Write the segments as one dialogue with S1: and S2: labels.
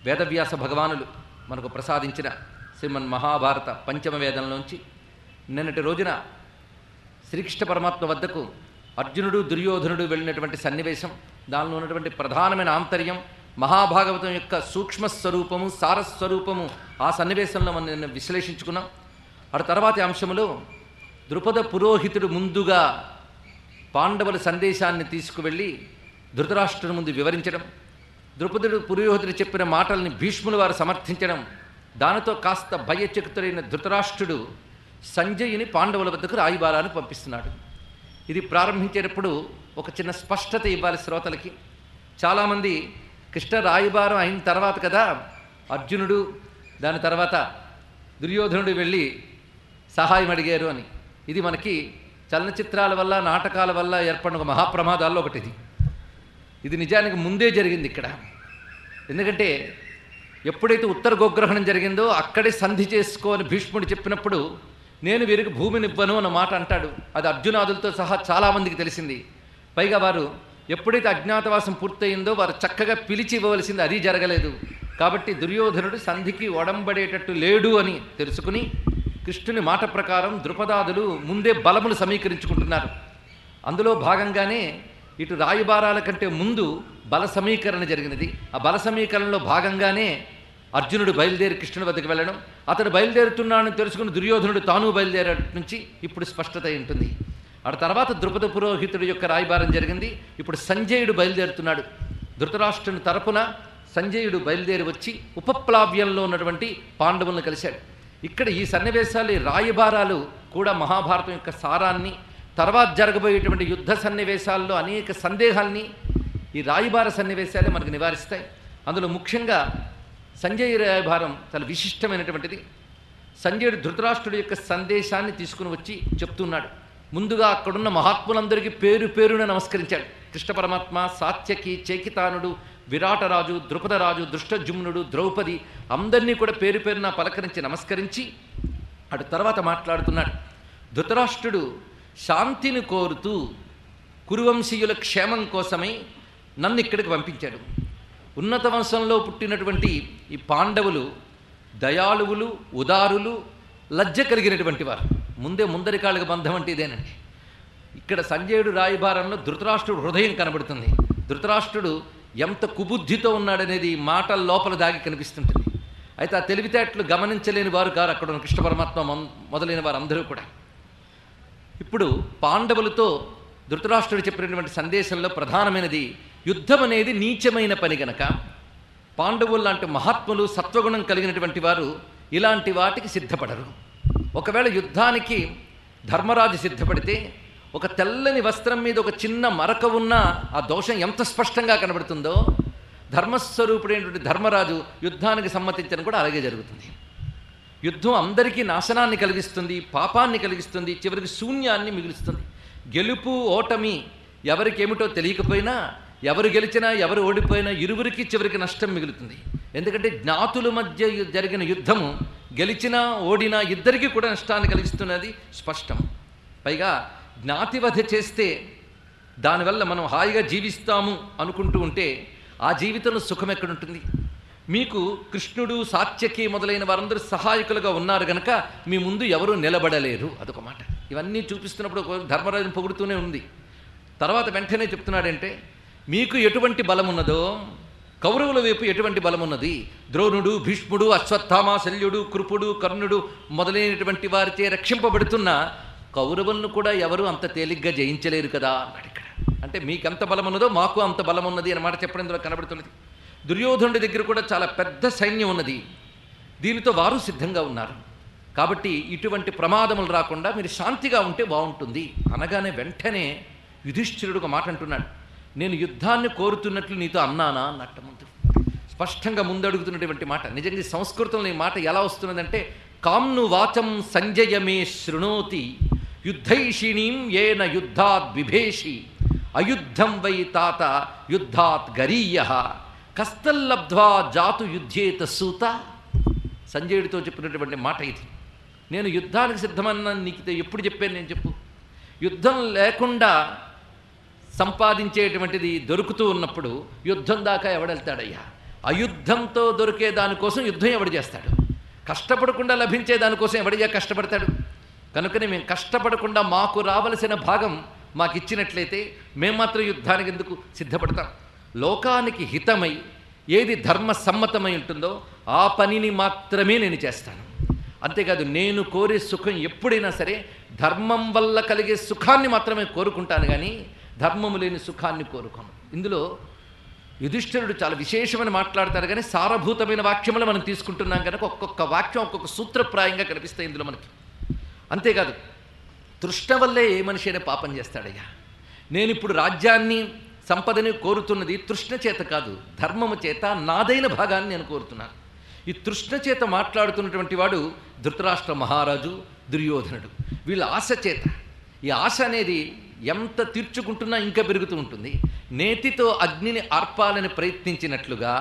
S1: వేదవ్యాస భగవానులు మనకు ప్రసాదించిన శ్రీమన్ మహాభారత పంచమ వేదంలోంచి నిన్నటి రోజున శ్రీకృష్ణ పరమాత్మ వద్దకు అర్జునుడు దుర్యోధనుడు వెళ్ళినటువంటి సన్నివేశం దానిలో ఉన్నటువంటి ప్రధానమైన ఆంతర్యం మహాభాగవతం యొక్క సూక్ష్మ స్వరూపము సారస్వరూపము ఆ సన్నివేశంలో మనం నిన్న విశ్లేషించుకున్నాం అటు తర్వాతి అంశంలో ద్రుపద పురోహితుడు ముందుగా పాండవుల సందేశాన్ని తీసుకువెళ్ళి ధృతరాష్ట్రుని ముందు వివరించడం ద్రుపదుడు పురోహితుడు చెప్పిన మాటల్ని భీష్ములు వారు సమర్థించడం దానితో కాస్త భయచకితుడైన ధృతరాష్ట్రుడు సంజయుని పాండవుల వద్దకు రాయిబారాన్ని పంపిస్తున్నాడు ఇది ప్రారంభించేటప్పుడు ఒక చిన్న స్పష్టత ఇవ్వాలి శ్రోతలకి చాలామంది కృష్ణ రాయిబారం అయిన తర్వాత కదా అర్జునుడు దాని తర్వాత దుర్యోధనుడు వెళ్ళి సహాయం అడిగారు అని ఇది మనకి చలనచిత్రాల వల్ల నాటకాల వల్ల ఏర్పడిన ఒక మహాప్రమాదాల్లో ఒకటి ఇది ఇది నిజానికి ముందే జరిగింది ఇక్కడ ఎందుకంటే ఎప్పుడైతే ఉత్తర గోగ్రహణం జరిగిందో అక్కడే సంధి చేసుకోని భీష్ముడు చెప్పినప్పుడు నేను వీరికి భూమినివ్వను అన్న మాట అంటాడు అది అర్జునాదులతో సహా చాలామందికి తెలిసింది పైగా వారు ఎప్పుడైతే అజ్ఞాతవాసం పూర్తయిందో వారు చక్కగా పిలిచి ఇవ్వవలసింది అది జరగలేదు కాబట్టి దుర్యోధనుడు సంధికి ఒడంబడేటట్టు లేడు అని తెలుసుకుని కృష్ణుని మాట ప్రకారం ద్రుపదాదులు ముందే బలములు సమీకరించుకుంటున్నారు అందులో భాగంగానే ఇటు రాయుబారాల కంటే ముందు బల సమీకరణ జరిగినది ఆ బల సమీకరణలో భాగంగానే అర్జునుడు బయలుదేరి కృష్ణుడి వద్దకు వెళ్ళడం అతడు బయలుదేరుతున్నాడని తెలుసుకుని దుర్యోధనుడు తాను బయలుదేరట నుంచి ఇప్పుడు స్పష్టత అయి ఉంటుంది ఆ తర్వాత ద్రుపద పురోహితుడి యొక్క రాయబారం జరిగింది ఇప్పుడు సంజయుడు బయలుదేరుతున్నాడు ధృతరాష్ట్రుని తరపున సంజయుడు బయలుదేరి వచ్చి ఉపప్లావ్యంలో ఉన్నటువంటి పాండవులను కలిశాడు ఇక్కడ ఈ సన్నివేశాలు ఈ రాయబారాలు కూడా మహాభారతం యొక్క సారాన్ని తర్వాత జరగబోయేటువంటి యుద్ధ సన్నివేశాల్లో అనేక సందేహాల్ని ఈ రాయబార సన్నివేశాలే మనకు నివారిస్తాయి అందులో ముఖ్యంగా సంజయ్ రాయబారం చాలా విశిష్టమైనటువంటిది సంజయుడు ధృతరాష్ట్రుడి యొక్క సందేశాన్ని తీసుకుని వచ్చి చెప్తున్నాడు ముందుగా అక్కడున్న మహాత్ములందరికీ పేరు పేరున నమస్కరించాడు కృష్ణ పరమాత్మ సాత్యకి చేకితానుడు విరాటరాజు ద్రుపదరాజు దృష్టజుమ్నుడు ద్రౌపది అందరినీ కూడా పేరు పేరున పలకరించి నమస్కరించి అటు తర్వాత మాట్లాడుతున్నాడు ధృతరాష్ట్రుడు శాంతిని కోరుతూ కురువంశీయుల క్షేమం కోసమై నన్ను ఇక్కడికి పంపించాడు ఉన్నత వంశంలో పుట్టినటువంటి ఈ పాండవులు దయాళువులు ఉదారులు లజ్జ కలిగినటువంటి వారు ముందే ముందరికాళ్ళకి బంధం అంటే ఇదేనండి ఇక్కడ సంజయుడు రాయబారంలో ధృతరాష్ట్రుడు హృదయం కనబడుతుంది ధృతరాష్ట్రుడు ఎంత కుబుద్ధితో ఉన్నాడనేది ఈ మాటల లోపల దాగి కనిపిస్తుంటుంది అయితే ఆ తెలివితేటలు గమనించలేని వారు కారు అక్కడ ఉన్న కృష్ణ పరమాత్మ మొన్- మొదలైన వారు అందరూ కూడా ఇప్పుడు పాండవులతో ధృతరాష్ట్రుడు చెప్పినటువంటి సందేశంలో ప్రధానమైనది యుద్ధం అనేది నీచమైన పని గనక పాండవులు లాంటి మహాత్ములు సత్వగుణం కలిగినటువంటి వారు ఇలాంటి వాటికి సిద్ధపడరు ఒకవేళ యుద్ధానికి ధర్మరాజు సిద్ధపడితే ఒక తెల్లని వస్త్రం మీద ఒక చిన్న మరక ఉన్న ఆ దోషం ఎంత స్పష్టంగా కనబడుతుందో ధర్మస్వరూపుడైనటువంటి ధర్మరాజు యుద్ధానికి సమ్మతించడం కూడా అలాగే జరుగుతుంది యుద్ధం అందరికీ నాశనాన్ని కలిగిస్తుంది పాపాన్ని కలిగిస్తుంది చివరికి శూన్యాన్ని మిగులుస్తుంది గెలుపు ఓటమి ఎవరికేమిటో తెలియకపోయినా ఎవరు గెలిచినా ఎవరు ఓడిపోయినా ఇరువురికి చివరికి నష్టం మిగులుతుంది ఎందుకంటే జ్ఞాతుల మధ్య యు- జరిగిన యుద్ధము గెలిచినా ఓడినా ఇద్దరికీ కూడా నష్టాన్ని కలిగిస్తున్నది స్పష్టం పైగా జ్ఞాతివధ చేస్తే దానివల్ల మనం హాయిగా జీవిస్తాము అనుకుంటూ ఉంటే ఆ జీవితంలో సుఖం ఎక్కడుంటుంది మీకు కృష్ణుడు సాత్యకి మొదలైన వారందరూ సహాయకులుగా ఉన్నారు గనక మీ ముందు ఎవరు నిలబడలేరు అదొక మాట ఇవన్నీ చూపిస్తున్నప్పుడు ఒక ధర్మరాజుని పొగుడుతూనే ఉంది తర్వాత వెంటనే చెప్తున్నాడంటే మీకు ఎటువంటి బలం ఉన్నదో కౌరవుల వైపు ఎటువంటి బలం ఉన్నది ద్రోణుడు భీష్ముడు అశ్వత్థామ శల్యుడు కృపుడు కర్ణుడు మొదలైనటువంటి వారిచే రక్షింపబడుతున్న కౌరవులను కూడా ఎవరు అంత తేలిగ్గా జయించలేరు కదా అన్నాడు ఇక్కడ అంటే మీకు ఎంత బలం ఉన్నదో మాకు అంత బలం ఉన్నది అన్నమాట చెప్పడం ఇందులో కనబడుతున్నది దుర్యోధనుడి దగ్గర కూడా చాలా పెద్ద సైన్యం ఉన్నది దీనితో వారు సిద్ధంగా ఉన్నారు కాబట్టి ఇటువంటి ప్రమాదములు రాకుండా మీరు శాంతిగా ఉంటే బాగుంటుంది అనగానే వెంటనే యుధిష్ఠిరుడు ఒక మాట అంటున్నాడు నేను యుద్ధాన్ని కోరుతున్నట్లు నీతో అన్నానా అన్నట్టు ముందు స్పష్టంగా ముందడుగుతున్నటువంటి మాట నిజంగా ఈ సంస్కృతంలో ఈ మాట ఎలా వస్తున్నదంటే కామ్ను వాచం సంజయమే శృణోతి యుద్ధైషిణీం ఏన యుద్ధాత్ బిభేషి అయుద్ధం వై తాత యుద్ధాత్ గరీయ కస్తల్లబ్ధ్వా జాతు యుద్ధేత సూత సంజయుడితో చెప్పినటువంటి మాట ఇది నేను యుద్ధానికి సిద్ధమన్న నీకు ఎప్పుడు చెప్పాను నేను చెప్పు యుద్ధం లేకుండా సంపాదించేటువంటిది దొరుకుతూ ఉన్నప్పుడు యుద్ధం దాకా ఎవడెళ్తాడయ్యా అయుద్ధంతో దొరికే దానికోసం యుద్ధం ఎవడు చేస్తాడు కష్టపడకుండా లభించే దానికోసం ఎవడిగా కష్టపడతాడు కనుకనే మేము కష్టపడకుండా మాకు రావలసిన భాగం మాకు ఇచ్చినట్లయితే మేము మాత్రం యుద్ధానికి ఎందుకు సిద్ధపడతాం లోకానికి హితమై ఏది ధర్మ సమ్మతమై ఉంటుందో ఆ పనిని మాత్రమే నేను చేస్తాను అంతేకాదు నేను కోరే సుఖం ఎప్పుడైనా సరే ధర్మం వల్ల కలిగే సుఖాన్ని మాత్రమే కోరుకుంటాను కానీ ధర్మము లేని సుఖాన్ని కోరుకోను ఇందులో యుధిష్ఠిరుడు చాలా విశేషమని మాట్లాడతారు కానీ సారభూతమైన వాక్యములు మనం తీసుకుంటున్నాం కనుక ఒక్కొక్క వాక్యం ఒక్కొక్క సూత్రప్రాయంగా కనిపిస్తాయి ఇందులో మనకి అంతేకాదు తృష్ణ వల్లే ఏ మనిషి అయినా పాపం చేస్తాడయ్యా నేను ఇప్పుడు రాజ్యాన్ని సంపదని కోరుతున్నది తృష్ణ చేత కాదు ధర్మము చేత నాదైన భాగాన్ని నేను కోరుతున్నాను ఈ తృష్ణ చేత మాట్లాడుతున్నటువంటి వాడు ధృతరాష్ట్ర మహారాజు దుర్యోధనుడు వీళ్ళ ఆశ చేత ఈ ఆశ అనేది ఎంత తీర్చుకుంటున్నా ఇంకా పెరుగుతూ ఉంటుంది నేతితో అగ్నిని ఆర్పాలని ప్రయత్నించినట్లుగా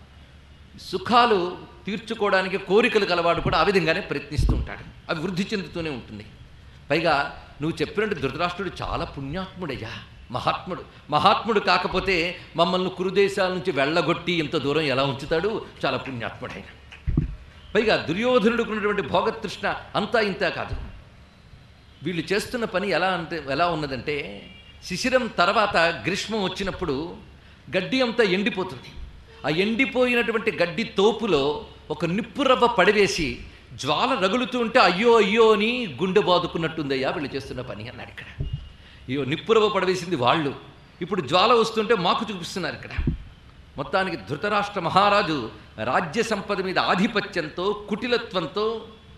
S1: సుఖాలు తీర్చుకోవడానికి కోరికలు కలవాడు కూడా ఆ విధంగానే ప్రయత్నిస్తూ ఉంటాడు అవి వృద్ధి చెందుతూనే ఉంటుంది పైగా నువ్వు చెప్పినట్టు ధృతరాష్ట్రుడు చాలా పుణ్యాత్ముడయ్యా మహాత్ముడు మహాత్ముడు కాకపోతే మమ్మల్ని కురుదేశాల నుంచి వెళ్ళగొట్టి ఇంత దూరం ఎలా ఉంచుతాడు చాలా పుణ్యాత్ముడైన పైగా దుర్యోధనుడికి ఉన్నటువంటి భోగతృష్ణ అంతా ఇంత కాదు వీళ్ళు చేస్తున్న పని ఎలా అంటే ఎలా ఉన్నదంటే శిశిరం తర్వాత గ్రీష్మం వచ్చినప్పుడు గడ్డి అంతా ఎండిపోతుంది ఆ ఎండిపోయినటువంటి గడ్డి తోపులో ఒక నిప్పురవ్వ పడివేసి జ్వాల రగులుతూ ఉంటే అయ్యో అయ్యో అని గుండె బాదుకున్నట్టుందయ్యా వీళ్ళు చేస్తున్న పని అన్నాడు ఇక్కడ అయ్యో నిప్పురవ్వ పడవేసింది వాళ్ళు ఇప్పుడు జ్వాల వస్తుంటే మాకు చూపిస్తున్నారు ఇక్కడ మొత్తానికి ధృతరాష్ట్ర మహారాజు రాజ్య సంపద మీద ఆధిపత్యంతో కుటిలత్వంతో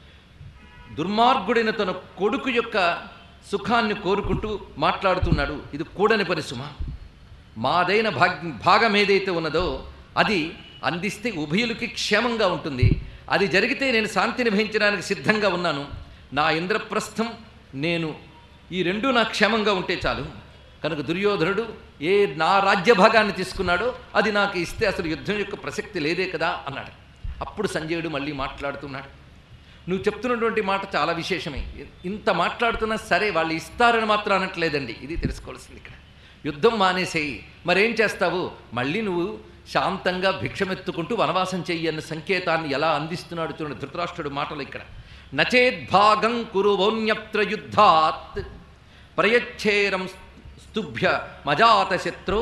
S1: దుర్మార్గుడైన తన కొడుకు యొక్క సుఖాన్ని కోరుకుంటూ మాట్లాడుతున్నాడు ఇది కూడని పరిసుమ మాదైన భాగ్ భాగం ఏదైతే ఉన్నదో అది అందిస్తే ఉభయులకి క్షేమంగా ఉంటుంది అది జరిగితే నేను శాంతిని వహించడానికి సిద్ధంగా ఉన్నాను నా ఇంద్రప్రస్థం నేను ఈ రెండు నా క్షేమంగా ఉంటే చాలు కనుక దుర్యోధనుడు ఏ నా రాజ్య భాగాన్ని తీసుకున్నాడో అది నాకు ఇస్తే అసలు యుద్ధం యొక్క ప్రసక్తి లేదే కదా అన్నాడు అప్పుడు సంజయుడు మళ్ళీ మాట్లాడుతున్నాడు నువ్వు చెప్తున్నటువంటి మాట చాలా విశేషమే ఇంత మాట్లాడుతున్నా సరే వాళ్ళు ఇస్తారని మాత్రం అనట్లేదండి ఇది తెలుసుకోవాల్సింది ఇక్కడ యుద్ధం మానేసేయి మరేం చేస్తావు మళ్ళీ నువ్వు శాంతంగా భిక్షమెత్తుకుంటూ వనవాసం చెయ్యి అన్న సంకేతాన్ని ఎలా అందిస్తున్నాడు చూడండి ధృతరాష్ట్రుడు మాటలు ఇక్కడ నచేద్భాగం కురు వౌన్యత్ర యుద్ధాత్ ప్రయచ్ఛేరం స్తుభ్య మజాత శత్రు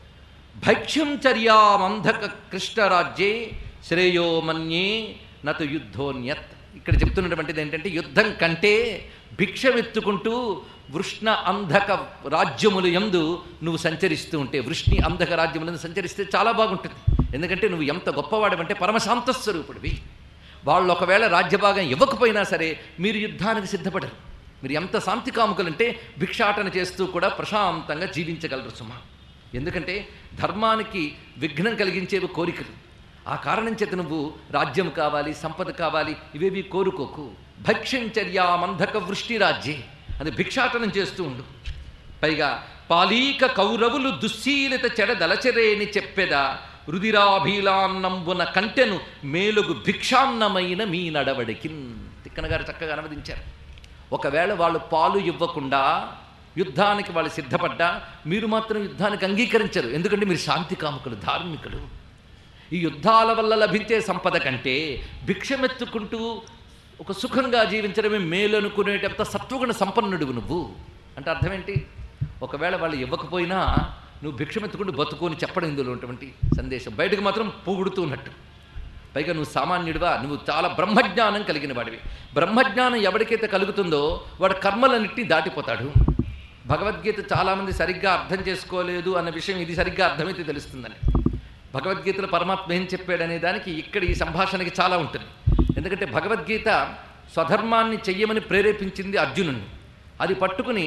S1: భక్ష్యం చర్యామంధక కృష్ణరాజ్యే శ్రేయో మన్యే నతు యుద్ధోన్యత్ ఇక్కడ చెప్తున్నటువంటిది ఏంటంటే యుద్ధం కంటే భిక్షమెత్తుకుంటూ వృష్ణ అంధక రాజ్యములు ఎందు నువ్వు సంచరిస్తూ ఉంటే వృష్ణి అంధక రాజ్యములందు సంచరిస్తే చాలా బాగుంటుంది ఎందుకంటే నువ్వు ఎంత గొప్పవాడవంటే పరమశాంత స్వరూపుడివి వాళ్ళు ఒకవేళ రాజ్యభాగం ఇవ్వకపోయినా సరే మీరు యుద్ధానికి సిద్ధపడరు మీరు ఎంత శాంతి కాముకలంటే భిక్షాటన చేస్తూ కూడా ప్రశాంతంగా జీవించగలరు సుమా ఎందుకంటే ధర్మానికి విఘ్నం కలిగించేవి కోరికలు ఆ కారణం చేత నువ్వు రాజ్యం కావాలి సంపద కావాలి ఇవేవి కోరుకోకు భక్ష్యంచర్యామంధక వృష్టి రాజ్యే అది భిక్షాటనం చేస్తూ ఉండు పైగా పాలీక కౌరవులు దుశ్శీలిత చెడదలచరేని చెప్పెదా రుదిరాభీలాన్నంబున కంటెను మేలుగు భిక్షాన్నమైన మీ నడవడికి తిక్కన గారు చక్కగా అనువదించారు ఒకవేళ వాళ్ళు పాలు ఇవ్వకుండా యుద్ధానికి వాళ్ళు సిద్ధపడ్డా మీరు మాత్రం యుద్ధానికి అంగీకరించరు ఎందుకంటే మీరు శాంతి కాముకులు ధార్మికులు ఈ యుద్ధాల వల్ల లభించే సంపద కంటే భిక్షమెత్తుకుంటూ ఒక సుఖంగా జీవించడమే మేలు అనుకునేటంత సత్వగుణ సంపన్నుడివి నువ్వు అంటే అర్థం ఏంటి ఒకవేళ వాళ్ళు ఇవ్వకపోయినా నువ్వు భిక్షమెత్తుకుంటూ బతుకుని చెప్పడం ఇందులో ఉన్నటువంటి సందేశం బయటకు మాత్రం పొగుడుతూ ఉన్నట్టు పైగా నువ్వు సామాన్యుడివా నువ్వు చాలా బ్రహ్మజ్ఞానం కలిగిన వాడివి బ్రహ్మజ్ఞానం ఎవరికైతే కలుగుతుందో వాడు కర్మలన్నింటినీ దాటిపోతాడు భగవద్గీత చాలామంది సరిగ్గా అర్థం చేసుకోలేదు అన్న విషయం ఇది సరిగ్గా అర్థమైతే తెలుస్తుందని భగవద్గీతలో పరమాత్మ ఏం చెప్పాడనే దానికి ఇక్కడ ఈ సంభాషణకి చాలా ఉంటుంది ఎందుకంటే భగవద్గీత స్వధర్మాన్ని చెయ్యమని ప్రేరేపించింది అర్జునుడిని అది పట్టుకుని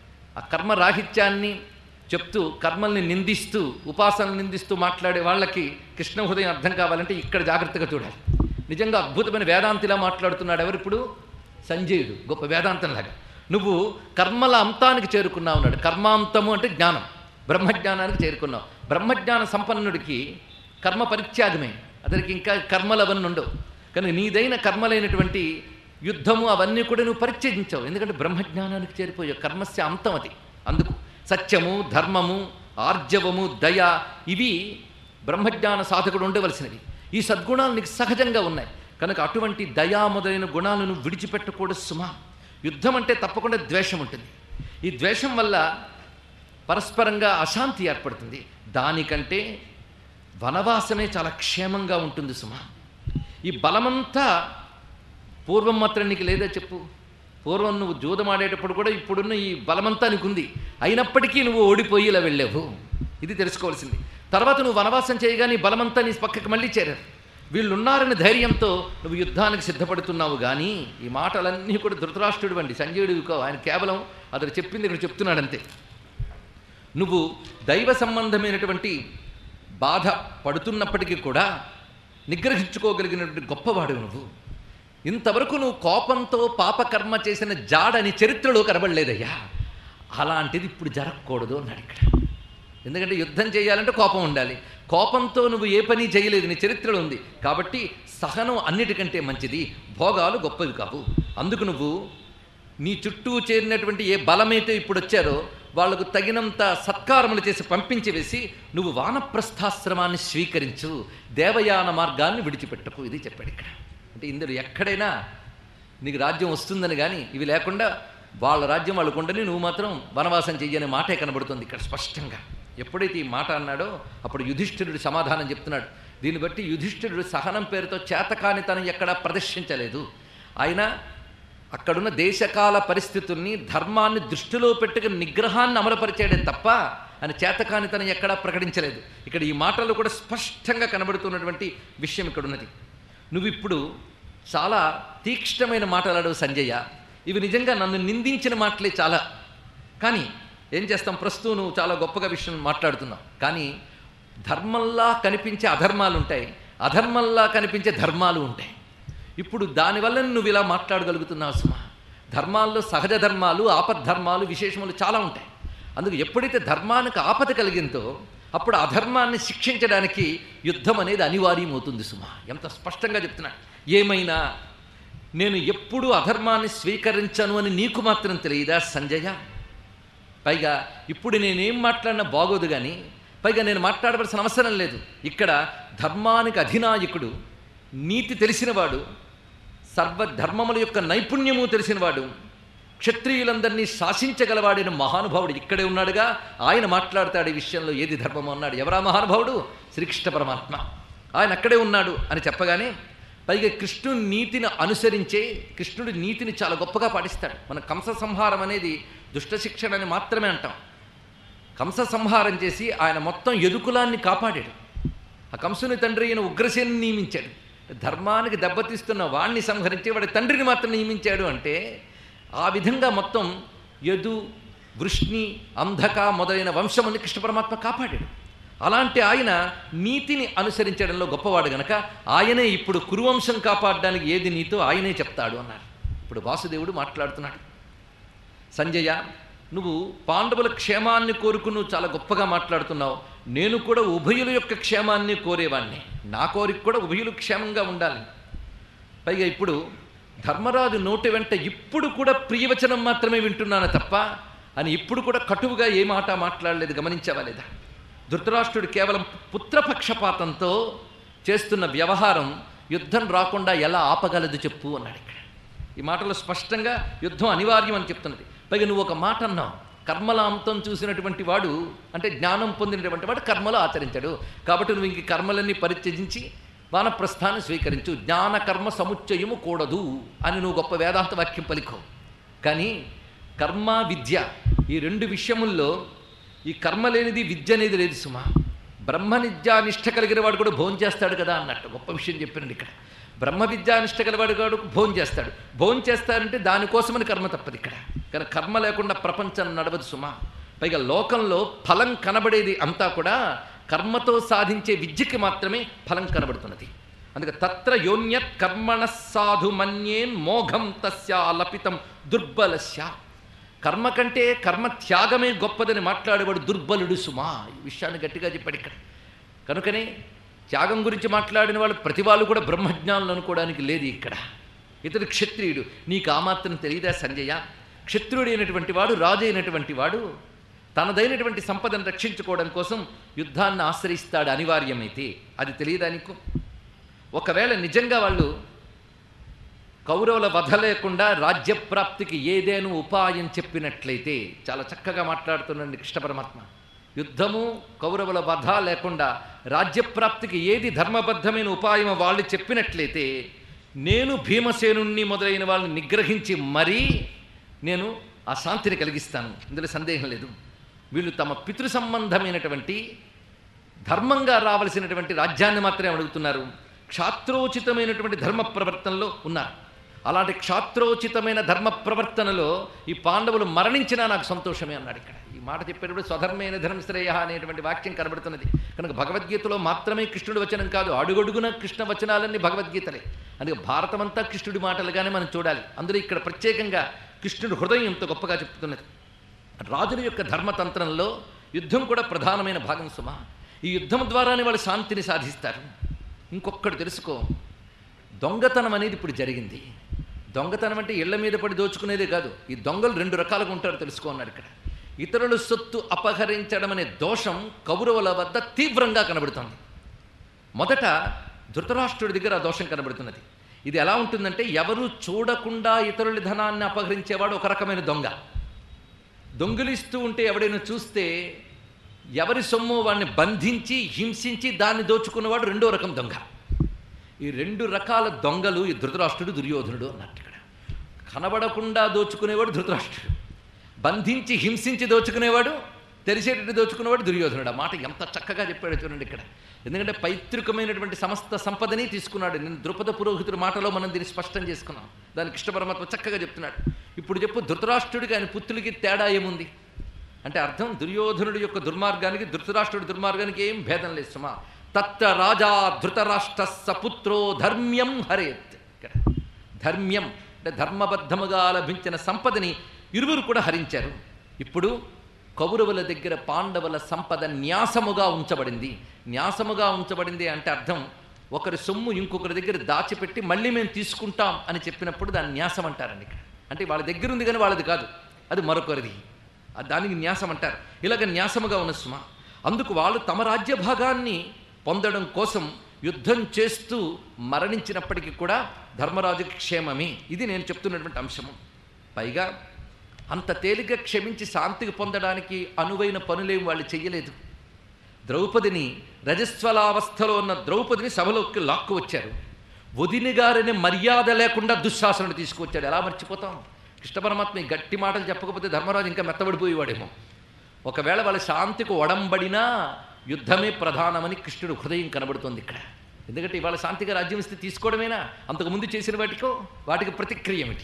S1: ఆ కర్మరాహిత్యాన్ని చెప్తూ కర్మల్ని నిందిస్తూ ఉపాసనలు నిందిస్తూ మాట్లాడే వాళ్ళకి కృష్ణ హృదయం అర్థం కావాలంటే ఇక్కడ జాగ్రత్తగా చూడాలి నిజంగా అద్భుతమైన వేదాంతిలా మాట్లాడుతున్నాడు ఎవరిప్పుడు సంజయుడు గొప్ప వేదాంతంలాగా నువ్వు కర్మల అంతానికి చేరుకున్నావు అన్నాడు కర్మాంతము అంటే జ్ఞానం బ్రహ్మజ్ఞానానికి చేరుకున్నావు బ్రహ్మజ్ఞాన సంపన్నుడికి కర్మ పరిత్యాగమే అతనికి ఇంకా కర్మలు అవన్నీ ఉండవు కానీ నీదైన కర్మలైనటువంటి యుద్ధము అవన్నీ కూడా నువ్వు పరిత్యజించావు ఎందుకంటే బ్రహ్మజ్ఞానానికి చేరిపోయావు కర్మస్య అంతం అది అందుకు సత్యము ధర్మము ఆర్జవము దయ ఇవి బ్రహ్మజ్ఞాన సాధకుడు ఉండవలసినవి ఈ సద్గుణాలు నీకు సహజంగా ఉన్నాయి కనుక అటువంటి దయా మొదలైన గుణాలను విడిచిపెట్టకూడదు సుమా యుద్ధం అంటే తప్పకుండా ద్వేషం ఉంటుంది ఈ ద్వేషం వల్ల పరస్పరంగా అశాంతి ఏర్పడుతుంది దానికంటే వనవాసమే చాలా క్షేమంగా ఉంటుంది సుమా ఈ బలమంతా పూర్వం మాత్రం నీకు లేదా చెప్పు పూర్వం నువ్వు జూదమాడేటప్పుడు కూడా ఇప్పుడున్న ఈ బలమంతా నీకుంది అయినప్పటికీ నువ్వు ఓడిపోయి ఇలా వెళ్ళావు ఇది తెలుసుకోవాల్సింది తర్వాత నువ్వు వనవాసం చేయగా నీ బలమంతా నీ పక్కకి మళ్ళీ చేరారు వీళ్ళున్నారని ధైర్యంతో నువ్వు యుద్ధానికి సిద్ధపడుతున్నావు కానీ ఈ మాటలన్నీ కూడా ధృతరాష్ట్రుడు వండి సంజయుడివి కావు ఆయన కేవలం అతడు చెప్పింది ఇక్కడ చెప్తున్నాడు అంతే నువ్వు దైవ సంబంధమైనటువంటి బాధ పడుతున్నప్పటికీ కూడా నిగ్రహించుకోగలిగినటువంటి గొప్పవాడు నువ్వు ఇంతవరకు నువ్వు కోపంతో పాపకర్మ చేసిన జాడని చరిత్రలో కనబడలేదయ్యా అలాంటిది ఇప్పుడు జరగకూడదు అన్నాడు ఇక్కడ ఎందుకంటే యుద్ధం చేయాలంటే కోపం ఉండాలి కోపంతో నువ్వు ఏ పని చేయలేదు నీ చరిత్రలో ఉంది కాబట్టి సహనం అన్నిటికంటే మంచిది భోగాలు గొప్పవి కావు అందుకు నువ్వు నీ చుట్టూ చేరినటువంటి ఏ బలమైతే ఇప్పుడు వచ్చారో వాళ్లకు తగినంత సత్కారములు చేసి పంపించి వేసి నువ్వు వానప్రస్థాశ్రమాన్ని స్వీకరించు దేవయాన మార్గాన్ని విడిచిపెట్టకు ఇది చెప్పాడు ఇక్కడ అంటే ఇందులో ఎక్కడైనా నీకు రాజ్యం వస్తుందని కానీ ఇవి లేకుండా వాళ్ళ రాజ్యం వాళ్ళకు ఉండని నువ్వు మాత్రం వనవాసం చెయ్యనే మాటే కనబడుతుంది ఇక్కడ స్పష్టంగా ఎప్పుడైతే ఈ మాట అన్నాడో అప్పుడు యుధిష్ఠిరుడు సమాధానం చెప్తున్నాడు దీన్ని బట్టి యుధిష్ఠిరుడు సహనం పేరుతో చేతకానితనం ఎక్కడా ప్రదర్శించలేదు ఆయన అక్కడున్న దేశకాల పరిస్థితుల్ని ధర్మాన్ని దృష్టిలో పెట్టుకుని నిగ్రహాన్ని అమలుపరిచాడే తప్ప ఆయన చేతకానితనం ఎక్కడా ప్రకటించలేదు ఇక్కడ ఈ మాటల్లో కూడా స్పష్టంగా కనబడుతున్నటువంటి విషయం ఇక్కడ ఉన్నది నువ్వు ఇప్పుడు చాలా తీక్ష్ణమైన మాటలాడవు సంజయ ఇవి నిజంగా నన్ను నిందించిన మాటలే చాలా కానీ ఏం చేస్తాం ప్రస్తుతం నువ్వు చాలా గొప్పగా విషయం మాట్లాడుతున్నావు కానీ ధర్మంలా కనిపించే అధర్మాలు ఉంటాయి అధర్మంలా కనిపించే ధర్మాలు ఉంటాయి ఇప్పుడు దానివల్ల నువ్వు ఇలా మాట్లాడగలుగుతున్నావు సుమా ధర్మాల్లో సహజ ధర్మాలు ఆపద్ధర్మాలు విశేషములు చాలా ఉంటాయి అందుకు ఎప్పుడైతే ధర్మానికి ఆపద కలిగిందో అప్పుడు అధర్మాన్ని శిక్షించడానికి యుద్ధం అనేది అనివార్యమవుతుంది సుమా ఎంత స్పష్టంగా చెప్తున్నా ఏమైనా నేను ఎప్పుడూ అధర్మాన్ని స్వీకరించను అని నీకు మాత్రం తెలియదా సంజయ పైగా ఇప్పుడు నేనేం మాట్లాడినా బాగోదు కానీ పైగా నేను మాట్లాడవలసిన అవసరం లేదు ఇక్కడ ధర్మానికి అధినాయకుడు నీతి తెలిసినవాడు సర్వధర్మముల యొక్క నైపుణ్యము తెలిసినవాడు క్షత్రియులందరినీ శాసించగలవాడిన మహానుభావుడు ఇక్కడే ఉన్నాడుగా ఆయన మాట్లాడతాడు ఈ విషయంలో ఏది ధర్మము అన్నాడు ఎవరా మహానుభావుడు శ్రీకృష్ణ పరమాత్మ ఆయన అక్కడే ఉన్నాడు అని చెప్పగానే పైగా కృష్ణుని నీతిని అనుసరించే కృష్ణుడి నీతిని చాలా గొప్పగా పాటిస్తాడు మన కంస సంహారం అనేది దుష్ట శిక్షణ అని మాత్రమే అంటాం కంస సంహారం చేసి ఆయన మొత్తం ఎదుకులాన్ని కాపాడాడు ఆ కంసుని తండ్రి అయిన ఉగ్రసేని నియమించాడు ధర్మానికి దెబ్బతీస్తున్న వాణ్ణి సంహరించి వాడి తండ్రిని మాత్రం నియమించాడు అంటే ఆ విధంగా మొత్తం యదు వృష్ణి అంధక మొదలైన వంశముని కృష్ణ పరమాత్మ కాపాడాడు అలాంటి ఆయన నీతిని అనుసరించడంలో గొప్పవాడు గనక ఆయనే ఇప్పుడు కురువంశం కాపాడడానికి ఏది నీతో ఆయనే చెప్తాడు అన్నారు ఇప్పుడు వాసుదేవుడు మాట్లాడుతున్నాడు సంజయ నువ్వు పాండవుల క్షేమాన్ని కోరుకు నువ్వు చాలా గొప్పగా మాట్లాడుతున్నావు నేను కూడా ఉభయుల యొక్క క్షేమాన్ని కోరేవాణ్ణి నా కోరిక కూడా ఉభయులు క్షేమంగా ఉండాలి పైగా ఇప్పుడు ధర్మరాజు నోటి వెంట ఇప్పుడు కూడా ప్రియవచనం మాత్రమే వింటున్నాను తప్ప అని ఇప్పుడు కూడా కటువుగా ఏ మాట మాట్లాడలేదు గమనించావా లేదా ధృతరాష్ట్రుడు కేవలం పుత్రపక్షపాతంతో చేస్తున్న వ్యవహారం యుద్ధం రాకుండా ఎలా ఆపగలదు చెప్పు అన్నాడు ఇక్కడ ఈ మాటలో స్పష్టంగా యుద్ధం అనివార్యం అని చెప్తున్నది పైగా నువ్వు ఒక మాట అన్నావు కర్మలాంతం చూసినటువంటి వాడు అంటే జ్ఞానం పొందినటువంటి వాడు కర్మలు ఆచరించాడు కాబట్టి నువ్వు ఇంక కర్మలన్నీ పరిత్యజించి వానప్రస్థాన్ని స్వీకరించు జ్ఞాన కర్మ సముచ్చయము కూడదు అని నువ్వు గొప్ప వేదాంత వాక్యం పలికావు కానీ కర్మ విద్య ఈ రెండు విషయముల్లో ఈ కర్మ లేనిది విద్య అనేది లేదు సుమా బ్రహ్మ నిత్యానిష్ట కలిగిన వాడు కూడా భోజనం చేస్తాడు కదా అన్నట్టు గొప్ప విషయం చెప్పినండి ఇక్కడ బ్రహ్మ విద్యానిష్ట కలివాడు వాడు భోజనం చేస్తాడు భోజనం చేస్తారంటే దానికోసమని కర్మ తప్పదు ఇక్కడ కానీ కర్మ లేకుండా ప్రపంచం నడవదు సుమా పైగా లోకంలో ఫలం కనబడేది అంతా కూడా కర్మతో సాధించే విద్యకి మాత్రమే ఫలం కనబడుతున్నది అందుకే తత్ర యోన్యత్ కర్మణ సాధు మన్యేన్ మోఘం తస్యా లపితం దుర్బలస్య కర్మ కంటే కర్మ త్యాగమే గొప్పదని మాట్లాడేవాడు దుర్బలుడు సుమా ఈ విషయాన్ని గట్టిగా చెప్పాడు ఇక్కడ కనుకనే త్యాగం గురించి మాట్లాడిన వాళ్ళు ప్రతి వాళ్ళు కూడా బ్రహ్మజ్ఞానులు అనుకోవడానికి లేదు ఇక్కడ ఇతడు క్షత్రియుడు నీకు ఆ మాత్రం తెలియదా సంజయ క్షత్రుడు అయినటువంటి వాడు రాజు అయినటువంటి వాడు తనదైనటువంటి సంపదను రక్షించుకోవడం కోసం యుద్ధాన్ని ఆశ్రయిస్తాడు అనివార్యమైతే అది తెలియదా నీకు ఒకవేళ నిజంగా వాళ్ళు కౌరవుల వధ లేకుండా రాజ్యప్రాప్తికి ఏదేను ఉపాయం చెప్పినట్లయితే చాలా చక్కగా మాట్లాడుతున్నాడు కృష్ణ పరమాత్మ యుద్ధము కౌరవుల వధ లేకుండా రాజ్యప్రాప్తికి ఏది ధర్మబద్ధమైన ఉపాయం వాళ్ళు చెప్పినట్లయితే నేను భీమసేనుణ్ణి మొదలైన వాళ్ళని నిగ్రహించి మరీ నేను ఆ శాంతిని కలిగిస్తాను ఇందులో సందేహం లేదు వీళ్ళు తమ పితృ సంబంధమైనటువంటి ధర్మంగా రావలసినటువంటి రాజ్యాన్ని మాత్రమే అడుగుతున్నారు క్షాత్రోచితమైనటువంటి ధర్మ ప్రవర్తనలో ఉన్నారు అలాంటి క్షాత్రోచితమైన ధర్మ ప్రవర్తనలో ఈ పాండవులు మరణించినా నాకు సంతోషమే అన్నాడు ఇక్కడ ఈ మాట చెప్పేటప్పుడు స్వధర్మైన ధర్మశ్రేయ అనేటువంటి వాక్యం కనబడుతున్నది కనుక భగవద్గీతలో మాత్రమే కృష్ణుడి వచనం కాదు అడుగడుగున కృష్ణ వచనాలన్నీ భగవద్గీతలే అందుకే భారతమంతా కృష్ణుడి మాటలుగానే మనం చూడాలి అందులో ఇక్కడ ప్రత్యేకంగా కృష్ణుడు హృదయం ఎంత గొప్పగా చెప్తున్నది రాజుల యొక్క ధర్మతంత్రంలో యుద్ధం కూడా ప్రధానమైన భాగం సుమా ఈ యుద్ధం ద్వారానే వాళ్ళు శాంతిని సాధిస్తారు ఇంకొక్కటి తెలుసుకో దొంగతనం అనేది ఇప్పుడు జరిగింది దొంగతనం అంటే ఇళ్ల మీద పడి దోచుకునేదే కాదు ఈ దొంగలు రెండు రకాలుగా ఉంటారు తెలుసుకో అన్నాడు ఇక్కడ ఇతరుల సొత్తు అపహరించడం అనే దోషం కౌరవుల వద్ద తీవ్రంగా కనబడుతోంది మొదట ధృతరాష్ట్రుడి దగ్గర ఆ దోషం కనబడుతున్నది ఇది ఎలా ఉంటుందంటే ఎవరు చూడకుండా ఇతరుల ధనాన్ని అపహరించేవాడు ఒక రకమైన దొంగ దొంగిలిస్తూ ఉంటే ఎవడైనా చూస్తే ఎవరి సొమ్ము వాడిని బంధించి హింసించి దాన్ని దోచుకున్నవాడు రెండో రకం దొంగ ఈ రెండు రకాల దొంగలు ఈ ధృతరాష్ట్రుడు దుర్యోధనుడు అన్నట్టు ఇక్కడ కనబడకుండా దోచుకునేవాడు ధృతరాష్ట్రుడు బంధించి హింసించి దోచుకునేవాడు తెరిచేటట్టు దోచుకునేవాడు దుర్యోధనుడు ఆ మాట ఎంత చక్కగా చెప్పాడు చూడండి ఇక్కడ ఎందుకంటే పైతృకమైనటువంటి సమస్త సంపదని తీసుకున్నాడు నేను ద్రుపద పురోహితుడి మాటలో మనం దీన్ని స్పష్టం చేసుకున్నాం దానికి కృష్ణ పరమాత్మ చక్కగా చెప్తున్నాడు ఇప్పుడు చెప్పు ధృతరాష్ట్రుడికి ఆయన పుత్రులకి తేడా ఏముంది అంటే అర్థం దుర్యోధనుడి యొక్క దుర్మార్గానికి ధృతరాష్ట్రుడి దుర్మార్గానికి ఏం భేదం లేదు సుమా తత్ర రాజా ధృతరాష్ట్ర సపుత్రో ధర్మ్యం హరేత్ ఇక్కడ ధర్మ్యం అంటే ధర్మబద్ధముగా లభించిన సంపదని ఇరువురు కూడా హరించారు ఇప్పుడు కౌరవుల దగ్గర పాండవుల సంపద న్యాసముగా ఉంచబడింది న్యాసముగా ఉంచబడింది అంటే అర్థం ఒకరి సొమ్ము ఇంకొకరి దగ్గర దాచిపెట్టి మళ్ళీ మేము తీసుకుంటాం అని చెప్పినప్పుడు దాన్ని న్యాసం అంటారండి ఇక్కడ అంటే వాళ్ళ దగ్గర ఉంది కానీ వాళ్ళది కాదు అది మరొకరిది ఆ దానికి న్యాసం అంటారు ఇలాగ న్యాసముగా ఉన్న సుమ అందుకు వాళ్ళు తమ రాజ్య భాగాన్ని పొందడం కోసం యుద్ధం చేస్తూ మరణించినప్పటికీ కూడా ధర్మరాజుకి క్షేమమే ఇది నేను చెప్తున్నటువంటి అంశము పైగా అంత తేలిక క్షమించి శాంతికి పొందడానికి అనువైన పనులేం వాళ్ళు చెయ్యలేదు ద్రౌపదిని రజస్వలావస్థలో ఉన్న ద్రౌపదిని సభలోకి లాక్కు వచ్చారు వదిని గారిని మర్యాద లేకుండా దుశ్శాసనుడు తీసుకువచ్చాడు ఎలా మర్చిపోతాం కృష్ణ పరమాత్మ ఈ గట్టి మాటలు చెప్పకపోతే ధర్మరాజు ఇంకా మెత్తబడిపోయేవాడేమో ఒకవేళ వాళ్ళ శాంతికి ఒడంబడినా యుద్ధమే ప్రధానమని కృష్ణుడు హృదయం కనబడుతోంది ఇక్కడ ఎందుకంటే ఇవాళ శాంతిగా రాజ్యం ఇస్తే తీసుకోవడమేనా అంతకుముందు చేసిన వాటికో వాటికి ప్రతిక్రియ ఏమిటి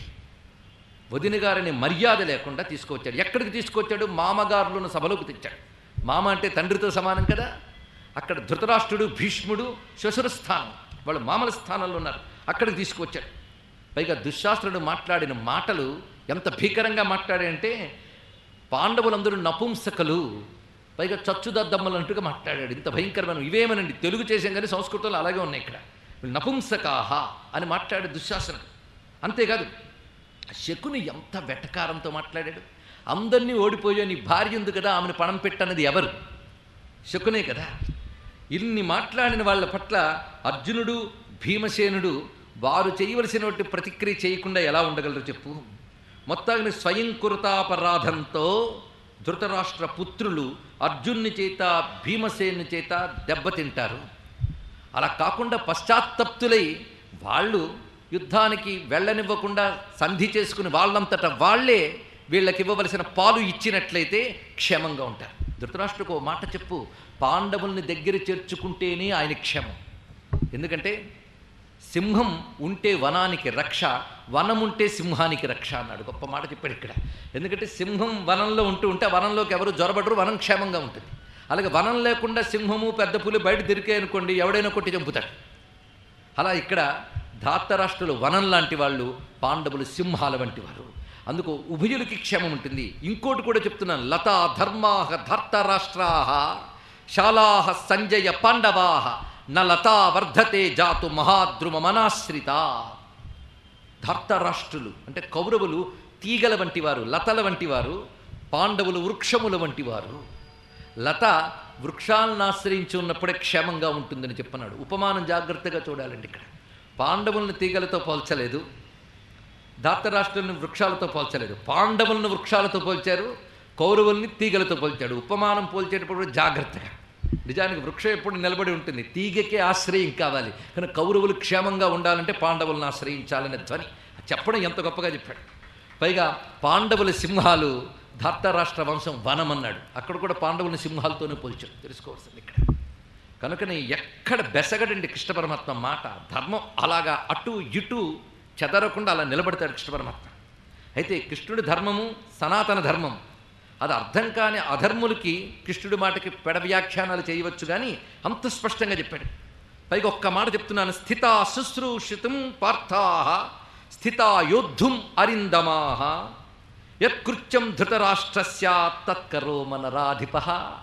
S1: వదిన గారిని మర్యాద లేకుండా తీసుకొచ్చాడు ఎక్కడికి తీసుకొచ్చాడు మామగారులను సభలోకి తెచ్చాడు మామ అంటే తండ్రితో సమానం కదా అక్కడ ధృతరాష్ట్రుడు భీష్ముడు శ్వశుర స్థానం వాళ్ళు మామల స్థానంలో ఉన్నారు అక్కడికి తీసుకొచ్చాడు పైగా దుశ్శాస్త్రుడు మాట్లాడిన మాటలు ఎంత భీకరంగా మాట్లాడాడంటే పాండవులందరూ నపుంసకలు పైగా చచ్చుదద్దమ్మలు అంటూగా మాట్లాడాడు ఇంత భయంకరమైన ఇవేమనండి తెలుగు చేసాం కానీ సంస్కృతంలో అలాగే ఉన్నాయి ఇక్కడ వీళ్ళు నపుంసకాహ అని మాట్లాడే దుశ్శాసనుడు అంతేకాదు శకుని ఎంత వెటకారంతో మాట్లాడాడు అందరినీ ఓడిపోయా నీ భార్య ఉంది కదా ఆమెను పణం పెట్టన్నది ఎవరు శకునే కదా ఇన్ని మాట్లాడిన వాళ్ళ పట్ల అర్జునుడు భీమసేనుడు వారు చేయవలసినటువంటి ప్రతిక్రియ చేయకుండా ఎలా ఉండగలరు చెప్పు మొత్తాన్ని స్వయం కృతాపరాధంతో ధృతరాష్ట్ర పుత్రులు అర్జున్ని చేత భీమసేను చేత దెబ్బతింటారు అలా కాకుండా పశ్చాత్తప్తులై వాళ్ళు యుద్ధానికి వెళ్ళనివ్వకుండా సంధి చేసుకుని వాళ్ళంతట వాళ్ళే వీళ్ళకి ఇవ్వవలసిన పాలు ఇచ్చినట్లయితే క్షేమంగా ఉంటారు ధృతరాష్ట్రకు ఓ మాట చెప్పు పాండవుల్ని దగ్గర చేర్చుకుంటేనే ఆయన క్షేమం ఎందుకంటే సింహం ఉంటే వనానికి రక్ష వనం ఉంటే సింహానికి రక్ష అన్నాడు గొప్ప మాట చెప్పాడు ఇక్కడ ఎందుకంటే సింహం వనంలో ఉంటూ ఉంటే ఆ వనంలోకి ఎవరు జ్వరబడరు వనం క్షేమంగా ఉంటుంది అలాగే వనం లేకుండా సింహము పెద్ద పులి బయట దొరికాయి అనుకోండి ఎవడైనా కొట్టి చంపుతాడు అలా ఇక్కడ ధాత్తరాష్ట్రులు వనం లాంటి వాళ్ళు పాండవులు సింహాల వంటి వారు అందుకు ఉభయులకి క్షేమం ఉంటుంది ఇంకోటి కూడా చెప్తున్నాను లతా ధర్మాహ ధార్తరాష్ట్రాహ శాలాహ సంజయ పాండవాహ న లతా వర్ధతే జాతు మహాద్రుమ మనాశ్రిత ధార్తరాష్ట్రులు అంటే కౌరవులు తీగల వంటి వారు లతల వంటి వారు పాండవులు వృక్షముల వంటి వారు లత వృక్షాలను ఆశ్రయించి ఉన్నప్పుడే క్షేమంగా ఉంటుందని చెప్పన్నాడు ఉపమానం జాగ్రత్తగా చూడాలండి ఇక్కడ పాండవులను తీగలతో పోల్చలేదు ధాతరాష్ట్రులను వృక్షాలతో పోల్చలేదు పాండవులను వృక్షాలతో పోల్చారు కౌరవుల్ని తీగలతో పోల్చాడు ఉపమానం పోల్చేటప్పుడు కూడా జాగ్రత్తగా నిజానికి వృక్షం ఎప్పుడు నిలబడి ఉంటుంది తీగకే ఆశ్రయం కావాలి కానీ కౌరవులు క్షేమంగా ఉండాలంటే పాండవులను ఆశ్రయించాలనే ధ్వని చెప్పడం ఎంత గొప్పగా చెప్పాడు పైగా పాండవుల సింహాలు ధాతరాష్ట్ర వంశం వనం అన్నాడు అక్కడ కూడా పాండవుల సింహాలతోనే పోల్చాడు తెలుసుకోవాల్సింది ఇక్కడ కనుకనే ఎక్కడ బెసగడండి కృష్ణ పరమాత్మ మాట ధర్మం అలాగా అటు ఇటు చెదరకుండా అలా నిలబడతాడు కృష్ణ పరమాత్మ అయితే కృష్ణుడి ధర్మము సనాతన ధర్మం అది అర్థం కాని అధర్ములకి కృష్ణుడి మాటకి పెడ వ్యాఖ్యానాలు చేయవచ్చు కానీ అంత స్పష్టంగా చెప్పాడు పైగా ఒక్క మాట చెప్తున్నాను స్థిత శుశ్రూషితం పార్థాహ స్థిత యోద్ధుం అరిందమాహ యత్కృత్యం ధృతరాష్ట్రస్య తత్కరో మనరాధిప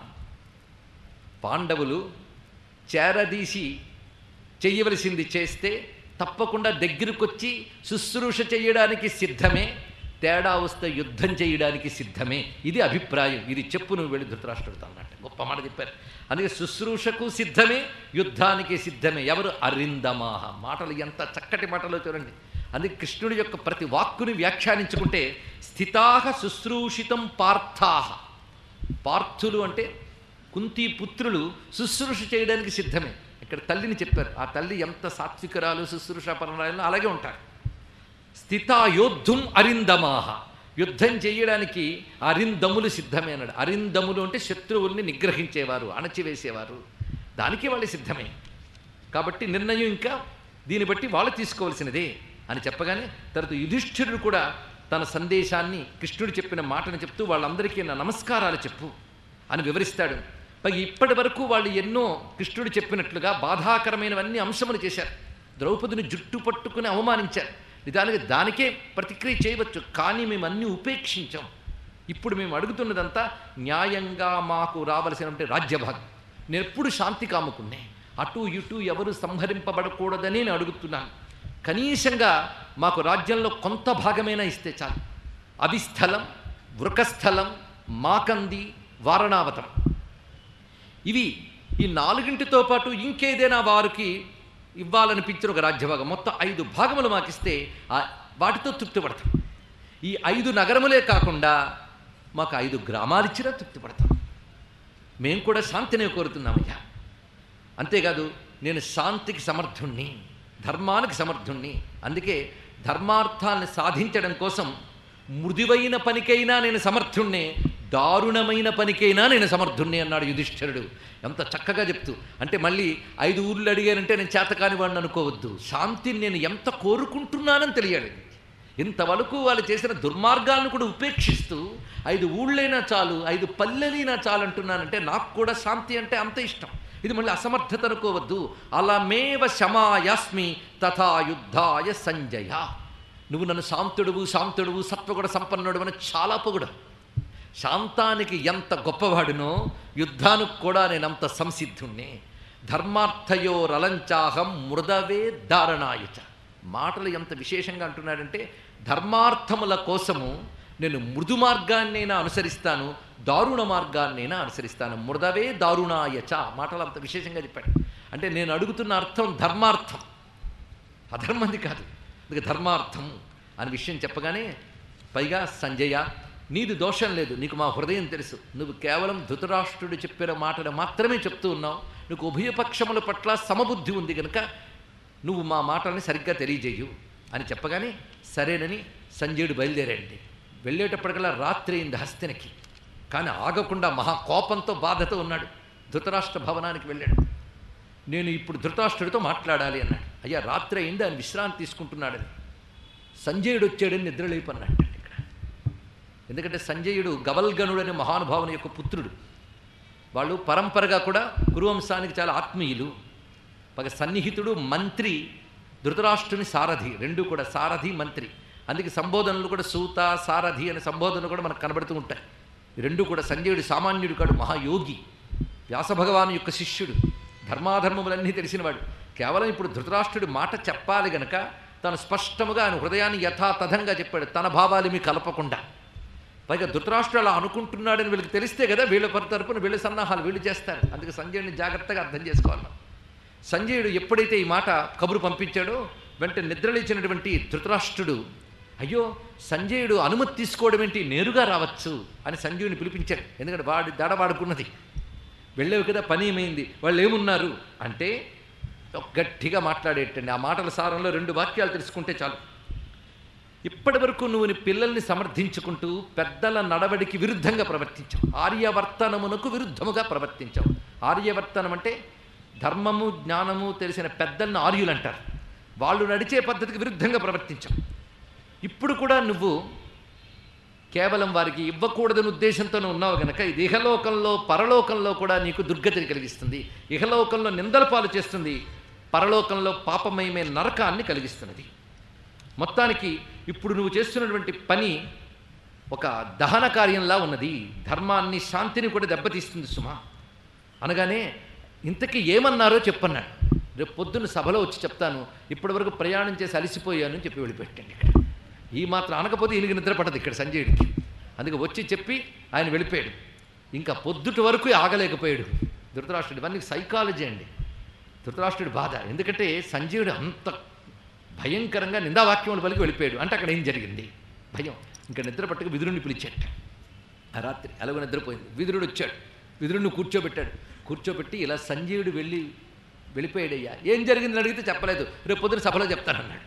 S1: పాండవులు చేరదీసి చెయ్యవలసింది చేస్తే తప్పకుండా దగ్గరకొచ్చి శుశ్రూష చేయడానికి సిద్ధమే తేడా వస్తే యుద్ధం చేయడానికి సిద్ధమే ఇది అభిప్రాయం ఇది చెప్పు నువ్వు వెళ్ళి ధృతరాష్ట్రుడితో అన్నట్టు గొప్ప మాట చెప్పారు అందుకే శుశ్రూషకు సిద్ధమే యుద్ధానికి సిద్ధమే ఎవరు అరిందమాహ మాటలు ఎంత చక్కటి మాటలో చూడండి అందుకే కృష్ణుడి యొక్క ప్రతి వాక్కుని వ్యాఖ్యానించుకుంటే స్థితాహ శుశ్రూషితం పార్థాహ పార్థులు అంటే కుంతి పుత్రులు శుశ్రూష చేయడానికి సిద్ధమే ఇక్కడ తల్లిని చెప్పారు ఆ తల్లి ఎంత సాత్వికరాలు శుశ్రూష పరరాలు అలాగే ఉంటారు స్థితాయోద్ధుం అరిందమాహ యుద్ధం చేయడానికి అరిందములు సిద్ధమే అన్నాడు అరిందములు అంటే శత్రువుల్ని నిగ్రహించేవారు అణచివేసేవారు దానికి వాళ్ళు సిద్ధమే కాబట్టి నిర్ణయం ఇంకా దీన్ని బట్టి వాళ్ళు తీసుకోవాల్సినదే అని చెప్పగానే తర్వాత యుధిష్ఠిరుడు కూడా తన సందేశాన్ని కృష్ణుడు చెప్పిన మాటను చెప్తూ వాళ్ళందరికీ నా నమస్కారాలు చెప్పు అని వివరిస్తాడు పైగా ఇప్పటి వరకు వాళ్ళు ఎన్నో కృష్ణుడు చెప్పినట్లుగా బాధాకరమైనవన్నీ అంశములు చేశారు ద్రౌపదిని జుట్టు పట్టుకుని అవమానించారు నిజానికి దానికే ప్రతిక్రియ చేయవచ్చు కానీ మేము అన్నీ ఉపేక్షించాం ఇప్పుడు మేము అడుగుతున్నదంతా న్యాయంగా మాకు రావలసినటువంటి రాజ్యభాగం నేను ఎప్పుడు శాంతి కాముకున్నే అటు ఇటు ఎవరు సంహరింపబడకూడదని నేను అడుగుతున్నాను కనీసంగా మాకు రాజ్యంలో కొంత భాగమైనా ఇస్తే చాలు అవిస్థలం వృకస్థలం మాకంది వారణావతం ఇవి ఈ నాలుగింటితో పాటు ఇంకేదైనా వారికి ఇవ్వాలనిపించిన ఒక రాజ్యభాగం మొత్తం ఐదు భాగములు మాకిస్తే ఆ వాటితో తృప్తి పడతాం ఈ ఐదు నగరములే కాకుండా మాకు ఐదు గ్రామాలు ఇచ్చినా తృప్తి పడతాం మేము కూడా శాంతినే కోరుతున్నామయ్యా అంతేకాదు నేను శాంతికి సమర్థుణ్ణి ధర్మానికి సమర్థుణ్ణి అందుకే ధర్మార్థాలను సాధించడం కోసం మృదువైన పనికైనా నేను సమర్థుణ్ణే దారుణమైన పనికైనా నేను సమర్థుణ్ణి అన్నాడు యుధిష్ఠిరుడు ఎంత చక్కగా చెప్తూ అంటే మళ్ళీ ఐదు ఊర్లు అడిగానంటే నేను చేతకాని వాడిని అనుకోవద్దు శాంతిని నేను ఎంత కోరుకుంటున్నానని తెలియాలి ఇంతవరకు వాళ్ళు చేసిన దుర్మార్గాలను కూడా ఉపేక్షిస్తూ ఐదు ఊళ్ళైనా చాలు ఐదు పల్లెలైనా చాలు అంటున్నానంటే నాకు కూడా శాంతి అంటే అంత ఇష్టం ఇది మళ్ళీ అసమర్థత అనుకోవద్దు అలామేవ శమాయాస్మి తథా యుద్ధాయ సంజయ నువ్వు నన్ను శాంతుడువు శాంతుడువు సత్వగుణ సంపన్నుడు అని చాలా పొగుడు శాంతానికి ఎంత గొప్పవాడినో యుద్ధానికి కూడా నేను అంత సంసిద్ధుణ్ణి ధర్మార్థయోరలంచాహం మృదవే దారణాయుచ మాటలు ఎంత విశేషంగా అంటున్నాడంటే ధర్మార్థముల కోసము నేను మృదు మార్గాన్నైనా అనుసరిస్తాను దారుణ మార్గాన్నైనా అనుసరిస్తాను మృదవే దారుణాయచ మాటలు అంత విశేషంగా చెప్పాడు అంటే నేను అడుగుతున్న అర్థం ధర్మార్థం అధర్మంది కాదు అందుకే ధర్మార్థం అని విషయం చెప్పగానే పైగా సంజయ నీది దోషం లేదు నీకు మా హృదయం తెలుసు నువ్వు కేవలం ధృతరాష్ట్రుడు చెప్పిన మాటలు మాత్రమే చెప్తూ ఉన్నావు నీకు ఉభయపక్షముల పట్ల సమబుద్ధి ఉంది కనుక నువ్వు మా మాటల్ని సరిగ్గా తెలియజేయు అని చెప్పగానే సరేనని సంజయుడు బయలుదేరండి వెళ్ళేటప్పటికల్లా రాత్రి అయింది హస్తినకి కానీ ఆగకుండా మహా కోపంతో బాధతో ఉన్నాడు ధృతరాష్ట్ర భవనానికి వెళ్ళాడు నేను ఇప్పుడు ధృతరాష్ట్రుడితో మాట్లాడాలి అన్నాడు అయ్యా రాత్రి అయింది ఆయన విశ్రాంతి తీసుకుంటున్నాడని సంజయుడు వచ్చాడని నిద్రలేపన్నాడు ఇక్కడ ఎందుకంటే సంజయుడు గవల్గనుడు అనే మహానుభావుని యొక్క పుత్రుడు వాళ్ళు పరంపరగా కూడా కురువంశానికి చాలా ఆత్మీయులు పగ సన్నిహితుడు మంత్రి ధృతరాష్ట్రుని సారథి రెండు కూడా సారథి మంత్రి అందుకే సంబోధనలు కూడా సూత సారథి అనే సంబోధనలు కూడా మనకు కనబడుతూ ఉంటాయి ఈ రెండు కూడా సంజయుడు సామాన్యుడు కాడు మహాయోగి వ్యాసభగవాను యొక్క శిష్యుడు ధర్మాధర్మములన్నీ తెలిసినవాడు కేవలం ఇప్పుడు ధృతరాష్ట్రుడి మాట చెప్పాలి గనక తను స్పష్టముగా ఆయన హృదయాన్ని యథాతథంగా చెప్పాడు తన భావాలేమి కలపకుండా పైగా ధృతరాష్ట్రుడు అలా అనుకుంటున్నాడని వీళ్ళకి తెలిస్తే కదా వీళ్ళ పరి తరపున వీళ్ళ సన్నాహాలు వీళ్ళు చేస్తారు అందుకే సంజయుడిని జాగ్రత్తగా అర్థం చేసుకోవాలి మనం. సంజయుడు ఎప్పుడైతే ఈ మాట కబురు పంపించాడో వెంటనే నిద్రలేచినటువంటి ధృతరాష్ట్రుడు అయ్యో సంజయుడు అనుమతి తీసుకోవడం ఏంటి నేరుగా రావచ్చు అని సంజయుని పిలిపించాడు ఎందుకంటే వాడి దడవాడుకున్నది వెళ్ళేవి కదా పని ఏమైంది వాళ్ళు ఏమున్నారు అంటే గట్టిగా మాట్లాడేటండి ఆ మాటల సారంలో రెండు వాక్యాలు తెలుసుకుంటే చాలు ఇప్పటి వరకు నువ్వు నీ పిల్లల్ని సమర్థించుకుంటూ పెద్దల నడవడికి విరుద్ధంగా ప్రవర్తించావు ఆర్యవర్తనమునకు విరుద్ధముగా ప్రవర్తించావు ఆర్యవర్తనం అంటే ధర్మము జ్ఞానము తెలిసిన పెద్దలను ఆర్యులు అంటారు వాళ్ళు నడిచే పద్ధతికి విరుద్ధంగా ప్రవర్తించావు ఇప్పుడు కూడా నువ్వు కేవలం వారికి ఇవ్వకూడదని ఉద్దేశంతోనే ఉన్నావు గనక ఇది ఇహలోకంలో పరలోకంలో కూడా నీకు దుర్గతిని కలిగిస్తుంది ఇహలోకంలో నిందల పాలు చేస్తుంది పరలోకంలో పాపమయమే నరకాన్ని కలిగిస్తున్నది మొత్తానికి ఇప్పుడు నువ్వు చేస్తున్నటువంటి పని ఒక దహన కార్యంలా ఉన్నది ధర్మాన్ని శాంతిని కూడా దెబ్బతీస్తుంది సుమా అనగానే ఇంతకీ ఏమన్నారో చెప్పన్నాడు రేపు పొద్దున్న సభలో వచ్చి చెప్తాను ఇప్పటివరకు ప్రయాణం చేసి అలసిపోయాను అని చెప్పి వెళ్ళిపెట్టండి ఇక్కడ ఈ మాత్రం అనకపోతే ఈయనకి నిద్ర పడదు ఇక్కడ సంజయుడికి అందుకే వచ్చి చెప్పి ఆయన వెళ్ళిపోయాడు ఇంకా పొద్దుటి వరకు ఆగలేకపోయాడు ధృతరాష్ట్రుడు ఇవన్నీ సైకాలజీ అండి ధృతరాష్ట్రుడి బాధ ఎందుకంటే సంజయుడు అంత భయంకరంగా నిందావాక్యములు పలికి వెళ్ళిపోయాడు అంటే అక్కడ ఏం జరిగింది భయం ఇంకా నిద్ర పట్టుకు విదురుని పిలిచాట ఆ రాత్రి ఎలాగో నిద్రపోయింది విదురుడు వచ్చాడు విదురుడిని కూర్చోబెట్టాడు కూర్చోబెట్టి ఇలా సంజయుడు వెళ్ళి వెళ్ళిపోయాడయ్యా ఏం జరిగిందని అడిగితే చెప్పలేదు రేపు పొద్దున సభలో చెప్తానన్నాడు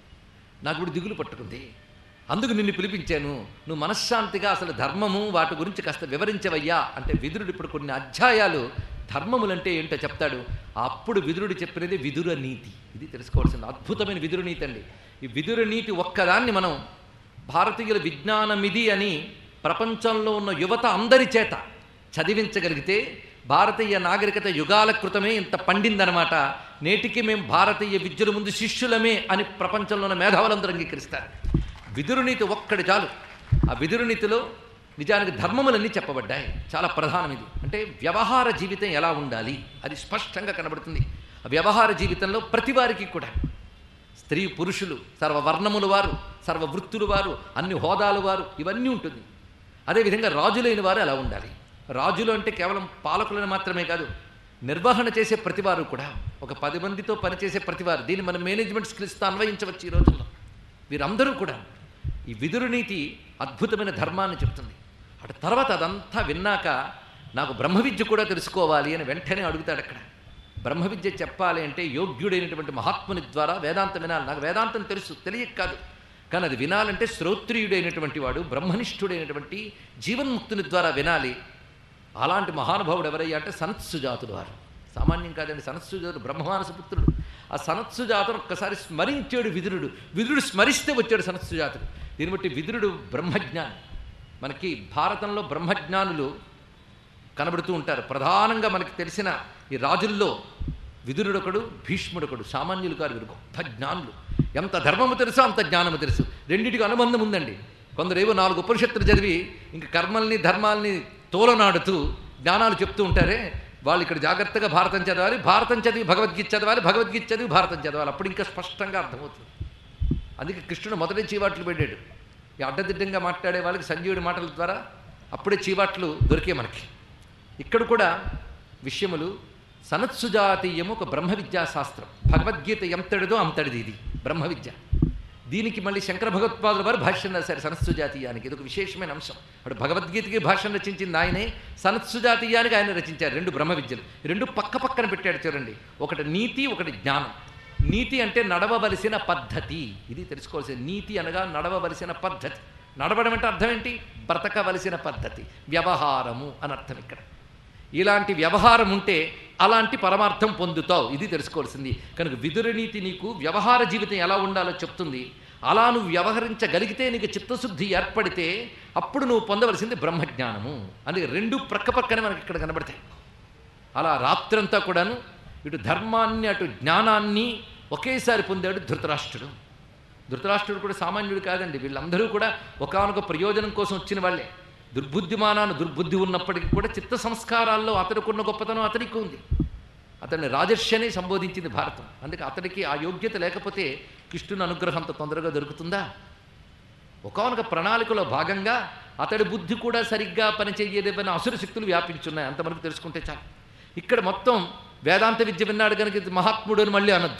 S1: నాకు ఇప్పుడు దిగులు పట్టుకుంది అందుకు నిన్ను పిలిపించాను నువ్వు మనశ్శాంతిగా అసలు ధర్మము వాటి గురించి కాస్త వివరించవయ్యా అంటే విదురుడు ఇప్పుడు కొన్ని అధ్యాయాలు ధర్మములంటే ఏంటో చెప్తాడు అప్పుడు విదురుడు చెప్పినది విదుర నీతి ఇది తెలుసుకోవాల్సింది అద్భుతమైన విదుర నీతి అండి ఈ విదుర నీతి ఒక్కదాన్ని మనం భారతీయుల విజ్ఞానమిది అని ప్రపంచంలో ఉన్న యువత అందరి చేత చదివించగలిగితే భారతీయ నాగరికత యుగాల క్రితమే ఇంత పండిందనమాట నేటికి మేము భారతీయ విద్యుల ముందు శిష్యులమే అని ప్రపంచంలో ఉన్న మేధావులందరూ అంగీకరిస్తారు విదురునీతి ఒక్కడి చాలు ఆ విదురునీతిలో నిజానికి ధర్మములన్నీ చెప్పబడ్డాయి చాలా ప్రధానం ఇది అంటే వ్యవహార జీవితం ఎలా ఉండాలి అది స్పష్టంగా కనబడుతుంది ఆ వ్యవహార జీవితంలో ప్రతి వారికి కూడా స్త్రీ పురుషులు సర్వవర్ణముల వారు సర్వ వృత్తులు వారు అన్ని హోదాలు వారు ఇవన్నీ ఉంటుంది అదేవిధంగా రాజులైన వారు ఎలా ఉండాలి రాజులు అంటే కేవలం పాలకులను మాత్రమే కాదు నిర్వహణ చేసే ప్రతివారు కూడా ఒక పది మందితో పనిచేసే ప్రతివారు దీన్ని మనం మేనేజ్మెంట్ స్కిల్స్తో అన్వయించవచ్చు ఈ రోజుల్లో వీరందరూ కూడా ఈ విదురు నీతి అద్భుతమైన ధర్మాన్ని చెప్తుంది అటు తర్వాత అదంతా విన్నాక నాకు బ్రహ్మ విద్య కూడా తెలుసుకోవాలి అని వెంటనే అడుగుతాడు అక్కడ బ్రహ్మ విద్య చెప్పాలి అంటే యోగ్యుడైనటువంటి మహాత్ముని ద్వారా వేదాంతం వినాలి నాకు వేదాంతం తెలుసు తెలియక కాదు కానీ అది వినాలంటే శ్రోత్రియుడైనటువంటి వాడు బ్రహ్మనిష్ఠుడైనటువంటి జీవన్ముక్తుని ద్వారా వినాలి అలాంటి మహానుభావుడు ఎవరయ్యా అంటే సనత్సుజాతుడు వారు సామాన్యం కాదండి సనత్సుజాతుడు బ్రహ్మమానస పుత్రుడు ఆ సనత్సుజాతుడు ఒక్కసారి స్మరించాడు విదురుడు విదురుడు స్మరిస్తే వచ్చాడు సనత్సుజాతుడు దీన్ని బట్టి విదురుడు బ్రహ్మజ్ఞాని మనకి భారతంలో బ్రహ్మజ్ఞానులు కనబడుతూ ఉంటారు ప్రధానంగా మనకి తెలిసిన ఈ రాజుల్లో విదురుడొకడు భీష్ముడొకడు సామాన్యులు కాదు వీరు గొప్ప జ్ఞానులు ఎంత ధర్మము తెలుసో అంత జ్ఞానము తెలుసు రెండింటికి అనుబంధం ఉందండి కొందరు ఏవో నాలుగు ఉపనిషత్తులు చదివి ఇంక కర్మల్ని ధర్మాల్ని తోలనాడుతూ జ్ఞానాలు చెప్తూ ఉంటారే వాళ్ళు ఇక్కడ జాగ్రత్తగా భారతం చదవాలి భారతం చదివి భగవద్గీత చదవాలి భగవద్గీత చదివి భారతం చదవాలి అప్పుడు ఇంకా స్పష్టంగా అర్థమవుతుంది అందుకే కృష్ణుడు మొదటి చీవాట్లు పెట్టాడు ఈ అడ్డదిడ్డంగా మాట్లాడే వాళ్ళకి సంజీవుడి మాటల ద్వారా అప్పుడే చీవాట్లు దొరికే మనకి ఇక్కడ కూడా విషయములు సనత్సుజాతీయము ఒక బ్రహ్మ విద్యా శాస్త్రం భగవద్గీత ఎంతటిదో అంతటిది ఇది బ్రహ్మ విద్య దీనికి మళ్ళీ శంకర భగవత్పాదుల వారు భాష్యం రాశారు సనత్సుజాతీయానికి ఇది ఒక విశేషమైన అంశం అటు భగవద్గీతకి భాష్యం రచించింది ఆయనే సనత్సుజాతీయానికి ఆయన రచించారు రెండు బ్రహ్మ విద్యలు ఈ రెండు పక్క పక్కన పెట్టాడు చూడండి ఒకటి నీతి ఒకటి జ్ఞానం నీతి అంటే నడవవలసిన పద్ధతి ఇది తెలుసుకోవాల్సిన నీతి అనగా నడవవలసిన పద్ధతి నడవడం అంటే అర్థం ఏంటి బ్రతకవలసిన పద్ధతి వ్యవహారము అని అర్థం ఇక్కడ ఇలాంటి వ్యవహారం ఉంటే అలాంటి పరమార్థం పొందుతావు ఇది తెలుసుకోవాల్సింది కనుక విదుర నీతి నీకు వ్యవహార జీవితం ఎలా ఉండాలో చెప్తుంది అలా నువ్వు వ్యవహరించగలిగితే నీకు చిత్తశుద్ధి ఏర్పడితే అప్పుడు నువ్వు పొందవలసింది బ్రహ్మజ్ఞానము అందుకే రెండు ప్రక్క పక్కనే మనకి ఇక్కడ కనబడతాయి అలా రాత్రంతా కూడాను ఇటు ధర్మాన్ని అటు జ్ఞానాన్ని ఒకేసారి పొందాడు ధృతరాష్ట్రుడు ధృతరాష్ట్రుడు కూడా సామాన్యుడు కాదండి వీళ్ళందరూ కూడా ఒకానొక ప్రయోజనం కోసం వచ్చిన వాళ్ళే దుర్బుద్ధిమానాన్ని దుర్బుద్ధి ఉన్నప్పటికీ కూడా చిత్త సంస్కారాల్లో అతడికున్న గొప్పతనం అతనికి ఉంది అతన్ని రాజర్షి అని సంబోధించింది భారతం అందుకే అతడికి ఆ యోగ్యత లేకపోతే కృష్ణుని అనుగ్రహం అంత తొందరగా దొరుకుతుందా ఒకనొక ప్రణాళికలో భాగంగా అతడి బుద్ధి కూడా సరిగ్గా పనిచేయలేవని అసుర శక్తులు వ్యాపించున్నాయి అంత మనకు తెలుసుకుంటే చాలు ఇక్కడ మొత్తం వేదాంత విద్య విన్నాడు కనుక ఇది మహాత్ముడు అని మళ్ళీ అనొద్దు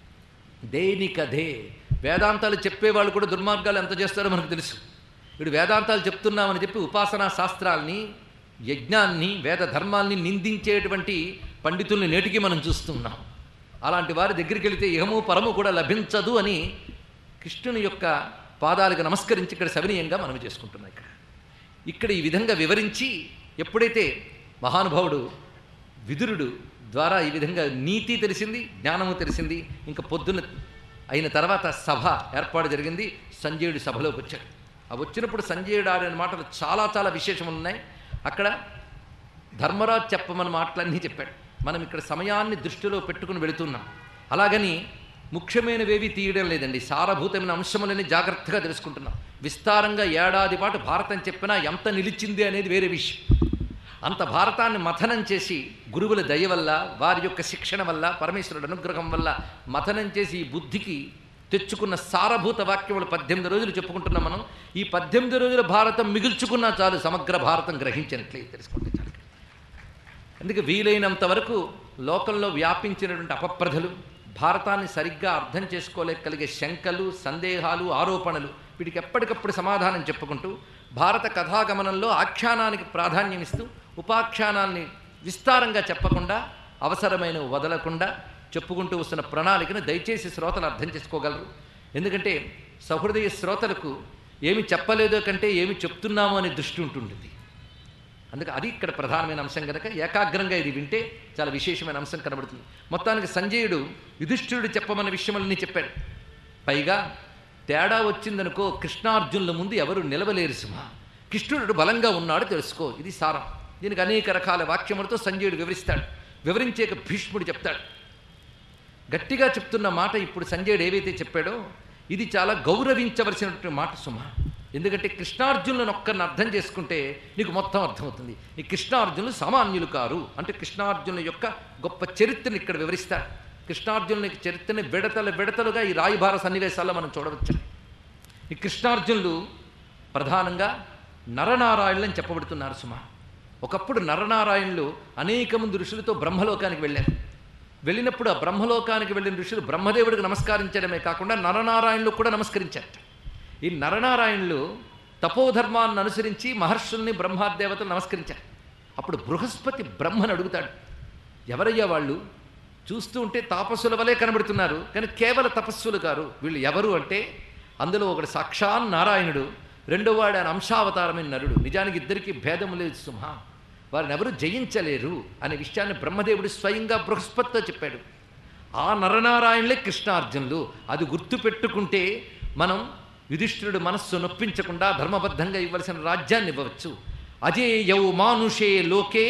S1: దేనికదే వేదాంతాలు చెప్పేవాళ్ళు కూడా దుర్మార్గాలు ఎంత చేస్తారో మనకు తెలుసు ఇప్పుడు వేదాంతాలు చెప్తున్నామని చెప్పి ఉపాసనా శాస్త్రాల్ని యజ్ఞాన్ని వేద ధర్మాల్ని నిందించేటువంటి పండితుల్ని నేటికి మనం చూస్తున్నాం అలాంటి వారి దగ్గరికి వెళితే ఇహము పరము కూడా లభించదు అని కృష్ణుని యొక్క పాదాలకు నమస్కరించి ఇక్కడ సవినీయంగా మనం చేసుకుంటున్నాం ఇక్కడ ఇక్కడ ఈ విధంగా వివరించి ఎప్పుడైతే మహానుభావుడు విదురుడు ద్వారా ఈ విధంగా నీతి తెలిసింది జ్ఞానము తెలిసింది ఇంకా పొద్దున్న అయిన తర్వాత సభ ఏర్పాటు జరిగింది సంజయుడు సభలోకి వచ్చాడు ఆ వచ్చినప్పుడు సంజయుడు ఆడిన మాటలు చాలా చాలా విశేషములు ఉన్నాయి అక్కడ ధర్మరాజు చెప్పమని మాటలన్నీ చెప్పాడు మనం ఇక్కడ సమయాన్ని దృష్టిలో పెట్టుకుని వెళుతున్నాం అలాగని ముఖ్యమైనవేవి తీయడం లేదండి సారభూతమైన అంశములని జాగ్రత్తగా తెలుసుకుంటున్నాం విస్తారంగా ఏడాది పాటు భారతం చెప్పినా ఎంత నిలిచింది అనేది వేరే విషయం అంత భారతాన్ని మథనం చేసి గురువుల దయ వల్ల వారి యొక్క శిక్షణ వల్ల పరమేశ్వరుడు అనుగ్రహం వల్ల మథనం చేసి ఈ బుద్ధికి తెచ్చుకున్న సారభూత వాక్యములు పద్దెనిమిది రోజులు చెప్పుకుంటున్నాం మనం ఈ పద్దెనిమిది రోజుల భారతం మిగుల్చుకున్నా చాలు సమగ్ర భారతం గ్రహించినట్లే తెలుసుకుంటే చాలు అందుకే వీలైనంత వరకు లోకంలో వ్యాపించినటువంటి అపప్రధలు భారతాన్ని సరిగ్గా అర్థం చేసుకోలేకలిగే శంకలు సందేహాలు ఆరోపణలు వీటికి ఎప్పటికప్పుడు సమాధానం చెప్పుకుంటూ భారత కథాగమనంలో ఆఖ్యానానికి ప్రాధాన్యం ఇస్తూ ఉపాఖ్యానాన్ని విస్తారంగా చెప్పకుండా అవసరమైన వదలకుండా చెప్పుకుంటూ వస్తున్న ప్రణాళికను దయచేసి శ్రోతలు అర్థం చేసుకోగలరు ఎందుకంటే సహృదయ శ్రోతలకు ఏమి చెప్పలేదో కంటే ఏమి చెప్తున్నామో అనే దృష్టి ఉంటుంటుంది అందుకే అది ఇక్కడ ప్రధానమైన అంశం కనుక ఏకాగ్రంగా ఇది వింటే చాలా విశేషమైన అంశం కనబడుతుంది మొత్తానికి సంజయుడు యుధిష్ఠిరుడు చెప్పమన్న విషయములన్నీ చెప్పాడు పైగా తేడా వచ్చిందనుకో కృష్ణార్జునుల ముందు ఎవరు నిలవలేరు సుమ కృష్ణుడు బలంగా ఉన్నాడు తెలుసుకో ఇది సారం దీనికి అనేక రకాల వాక్యములతో సంజయుడు వివరిస్తాడు వివరించేక భీష్ముడు చెప్తాడు గట్టిగా చెప్తున్న మాట ఇప్పుడు సంజయుడు ఏవైతే చెప్పాడో ఇది చాలా గౌరవించవలసినటువంటి మాట సుమ ఎందుకంటే కృష్ణార్జునులను ఒక్కరిని అర్థం చేసుకుంటే నీకు మొత్తం అర్థమవుతుంది ఈ కృష్ణార్జునులు సామాన్యులు కారు అంటే కృష్ణార్జునుల యొక్క గొప్ప చరిత్రను ఇక్కడ వివరిస్తాడు కృష్ణార్జునుల యొక్క చరిత్రని విడతలు విడతలుగా ఈ రాయభార సన్నివేశాల్లో మనం చూడవచ్చు ఈ కృష్ణార్జునులు ప్రధానంగా నరనారాయణులని చెప్పబడుతున్నారు సుమ ఒకప్పుడు నరనారాయణులు అనేక మంది ఋషులతో బ్రహ్మలోకానికి వెళ్ళారు వెళ్ళినప్పుడు ఆ బ్రహ్మలోకానికి వెళ్ళిన ఋషులు బ్రహ్మదేవుడికి నమస్కరించడమే కాకుండా నరనారాయణులు కూడా నమస్కరించారు ఈ నరనారాయణులు తపోధర్మాన్ని అనుసరించి మహర్షుల్ని బ్రహ్మాదేవతలు నమస్కరించారు అప్పుడు బృహస్పతి బ్రహ్మను అడుగుతాడు ఎవరయ్యా వాళ్ళు చూస్తూ ఉంటే తాపస్సుల వలె కనబడుతున్నారు కానీ కేవల తపస్సులు కారు వీళ్ళు ఎవరు అంటే అందులో ఒకడు సాక్షాన్ నారాయణుడు రెండో వాడు ఆయన అంశావతారమైన నరుడు నిజానికి ఇద్దరికి భేదం లేదు సుమ వారిని ఎవరు జయించలేరు అనే విషయాన్ని బ్రహ్మదేవుడు స్వయంగా బృహస్పతితో చెప్పాడు ఆ నరనారాయణులే కృష్ణార్జునులు అది గుర్తు పెట్టుకుంటే మనం యుధిష్ఠిరుడు మనస్సు నొప్పించకుండా ధర్మబద్ధంగా ఇవ్వవలసిన రాజ్యాన్ని ఇవ్వవచ్చు అజేయౌ మానుషే లోకే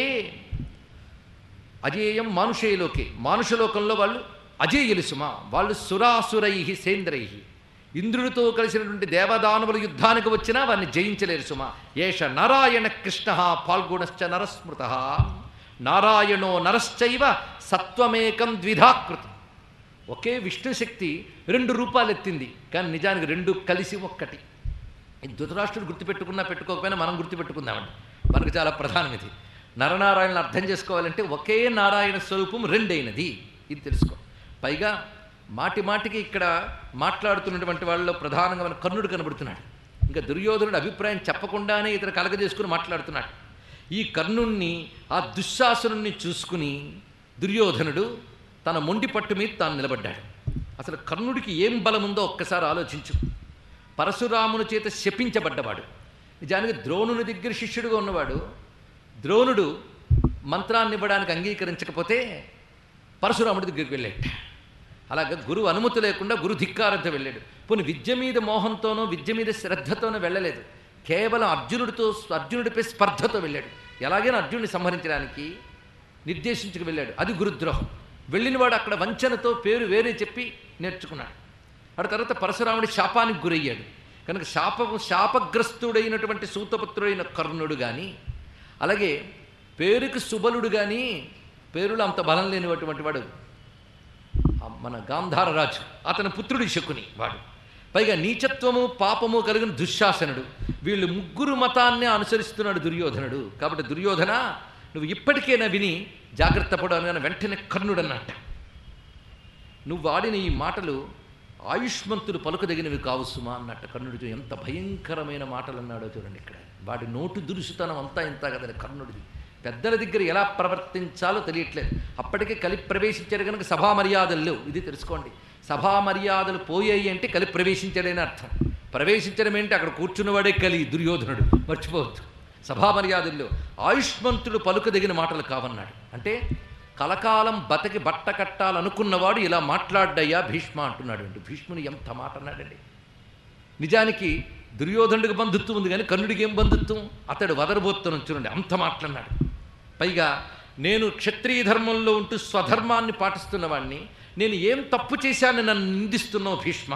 S1: అజేయం మానుషే లోకే మానుషలోకంలో వాళ్ళు అజేయులు సుమ వాళ్ళు సురాసురై సేంద్రై ఇంద్రుడితో కలిసినటువంటి దేవదానవుల యుద్ధానికి వచ్చినా వారిని జయించలేరు సుమ ఏష నారాయణ కృష్ణ పాల్గొనశ్చ నరస్మృత నారాయణో నరశ్చైవ సత్వమేకం ద్విధాకృతం ఒకే విష్ణు శక్తి రెండు రూపాలు ఎత్తింది కానీ నిజానికి రెండు కలిసి ఒక్కటి ఇది ధృతరాష్ట్రుడు గుర్తుపెట్టుకున్నా పెట్టుకోకపోయినా మనం గుర్తుపెట్టుకుందామండి మనకు చాలా ప్రధానం ఇది నరనారాయణను అర్థం చేసుకోవాలంటే ఒకే నారాయణ స్వరూపం రెండైనది ఇది తెలుసుకో పైగా మాటి మాటికి ఇక్కడ మాట్లాడుతున్నటువంటి వాళ్ళలో ప్రధానంగా మన కర్ణుడు కనబడుతున్నాడు ఇంకా దుర్యోధనుడు అభిప్రాయం చెప్పకుండానే ఇతను కలగజేసుకుని మాట్లాడుతున్నాడు ఈ కర్ణుణ్ణి ఆ దుశ్శాసనుణ్ణి చూసుకుని దుర్యోధనుడు తన మొండి పట్టు మీద తాను నిలబడ్డాడు అసలు కర్ణుడికి ఏం బలం ఉందో ఒక్కసారి ఆలోచించు పరశురాముని చేత శపించబడ్డవాడు నిజానికి ద్రోణుని దగ్గర శిష్యుడుగా ఉన్నవాడు ద్రోణుడు మంత్రాన్ని ఇవ్వడానికి అంగీకరించకపోతే పరశురాముడి దగ్గరికి వెళ్ళాడు అలాగ గురువు అనుమతి లేకుండా గురు ధిక్కారంతో వెళ్ళాడు పోనీ విద్య మీద మోహంతోనో విద్య మీద శ్రద్ధతోనో వెళ్ళలేదు కేవలం అర్జునుడితో అర్జునుడిపై స్పర్ధతో వెళ్ళాడు ఎలాగైనా అర్జునుడిని సంహరించడానికి నిర్దేశించుకు వెళ్ళాడు అది గురుద్రోహం వెళ్ళినవాడు అక్కడ వంచనతో పేరు వేరే చెప్పి నేర్చుకున్నాడు ఆ తర్వాత పరశురాముడి శాపానికి గురయ్యాడు కనుక శాప శాపగ్రస్తుడైనటువంటి సూతపుత్రుడైన కర్ణుడు కానీ అలాగే పేరుకి సుబలుడు కానీ పేరులో అంత బలం లేనిటువంటి వాడు ఆ మన గాంధార రాజు అతని పుత్రుడు శకుని వాడు పైగా నీచత్వము పాపము కలిగిన దుశ్శాసనుడు వీళ్ళు ముగ్గురు మతాన్ని అనుసరిస్తున్నాడు దుర్యోధనుడు కాబట్టి దుర్యోధన నువ్వు ఇప్పటికైనా విని జాగ్రత్త పడు అని వెంటనే కర్ణుడు అన్నట్ట నువ్వు వాడిన ఈ మాటలు ఆయుష్మంతులు పలుకదగినవి కావు సుమా అన్నట్టు కర్ణుడితో ఎంత భయంకరమైన మాటలు అన్నాడో చూడండి ఇక్కడ వాడి నోటు దురుసుతనం అంతా ఇంత కదని కర్ణుడిది పెద్దల దగ్గర ఎలా ప్రవర్తించాలో తెలియట్లేదు అప్పటికే కలిపి ప్రవేశించారు కనుక సభా మర్యాదలు లేవు ఇది తెలుసుకోండి సభా మర్యాదలు పోయాయి అంటే కలిపి ప్రవేశించాడని అర్థం ప్రవేశించడం ఏంటి అక్కడ కూర్చున్నవాడే కలి దుర్యోధనుడు మర్చిపోవద్దు సభా మర్యాదల్లో ఆయుష్మంతుడు పలుకదగిన మాటలు కావన్నాడు అంటే కలకాలం బతకి బట్ట కట్టాలనుకున్నవాడు ఇలా మాట్లాడ్డయ్యా భీష్మ అంటున్నాడు అండి భీష్ముని ఎంత మాట అన్నాడండి నిజానికి దుర్యోధనుడికి బంధుత్వం ఉంది కానీ కర్ణుడికి ఏం బంధుత్వం అతడు వదరబోత్తనం చూడండి అంత మాట్లాడినాడు పైగా నేను క్షత్రియ ధర్మంలో ఉంటూ స్వధర్మాన్ని పాటిస్తున్నవాడిని నేను ఏం తప్పు చేశానని నన్ను నిందిస్తున్నావు భీష్మ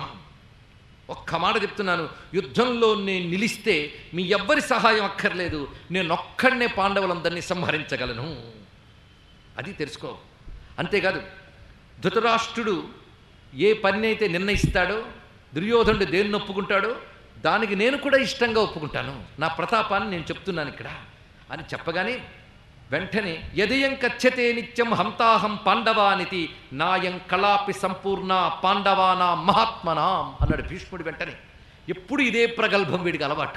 S1: ఒక్క మాట చెప్తున్నాను యుద్ధంలో నేను నిలిస్తే మీ ఎవ్వరి సహాయం అక్కర్లేదు నేను ఒక్కడనే పాండవులందరినీ సంహరించగలను అది తెలుసుకో అంతేకాదు ధృతరాష్ట్రుడు ఏ పని అయితే నిర్ణయిస్తాడో దుర్యోధనుడు దేన్ని ఒప్పుకుంటాడో దానికి నేను కూడా ఇష్టంగా ఒప్పుకుంటాను నా ప్రతాపాన్ని నేను చెప్తున్నాను ఇక్కడ అని చెప్పగానే వెంటనే యదయం కచ్చతే నిత్యం హంతాహం పాండవానితి నాయం కళాపి సంపూర్ణ పాండవానా మహాత్మనాం అన్నాడు భీష్ముడు వెంటనే ఎప్పుడు ఇదే ప్రగల్భం వీడికి అలవాటు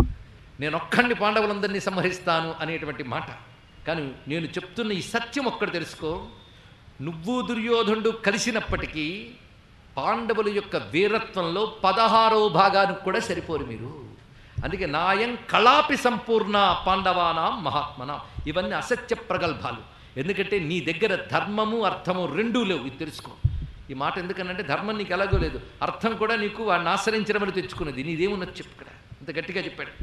S1: నేను ఒక్కడిని పాండవులందరినీ సంహరిస్తాను అనేటువంటి మాట కానీ నేను చెప్తున్న ఈ సత్యం ఒక్కడు తెలుసుకో నువ్వు దుర్యోధనుడు కలిసినప్పటికీ పాండవుల యొక్క వీరత్వంలో పదహారో భాగానికి కూడా సరిపోరు మీరు అందుకే నాయం కళాపి సంపూర్ణ పాండవానాం మహాత్మనాం ఇవన్నీ అసత్య ప్రగల్భాలు ఎందుకంటే నీ దగ్గర ధర్మము అర్థము రెండూ లేవు ఇది తెలుసుకో ఈ మాట ఎందుకనంటే ధర్మం నీకు ఎలాగో లేదు అర్థం కూడా నీకు వాడిని ఆశ్రయించడం అని తెచ్చుకున్నది నీదేమున్నది చెప్పు ఇక్కడ ఇంత గట్టిగా చెప్పాడు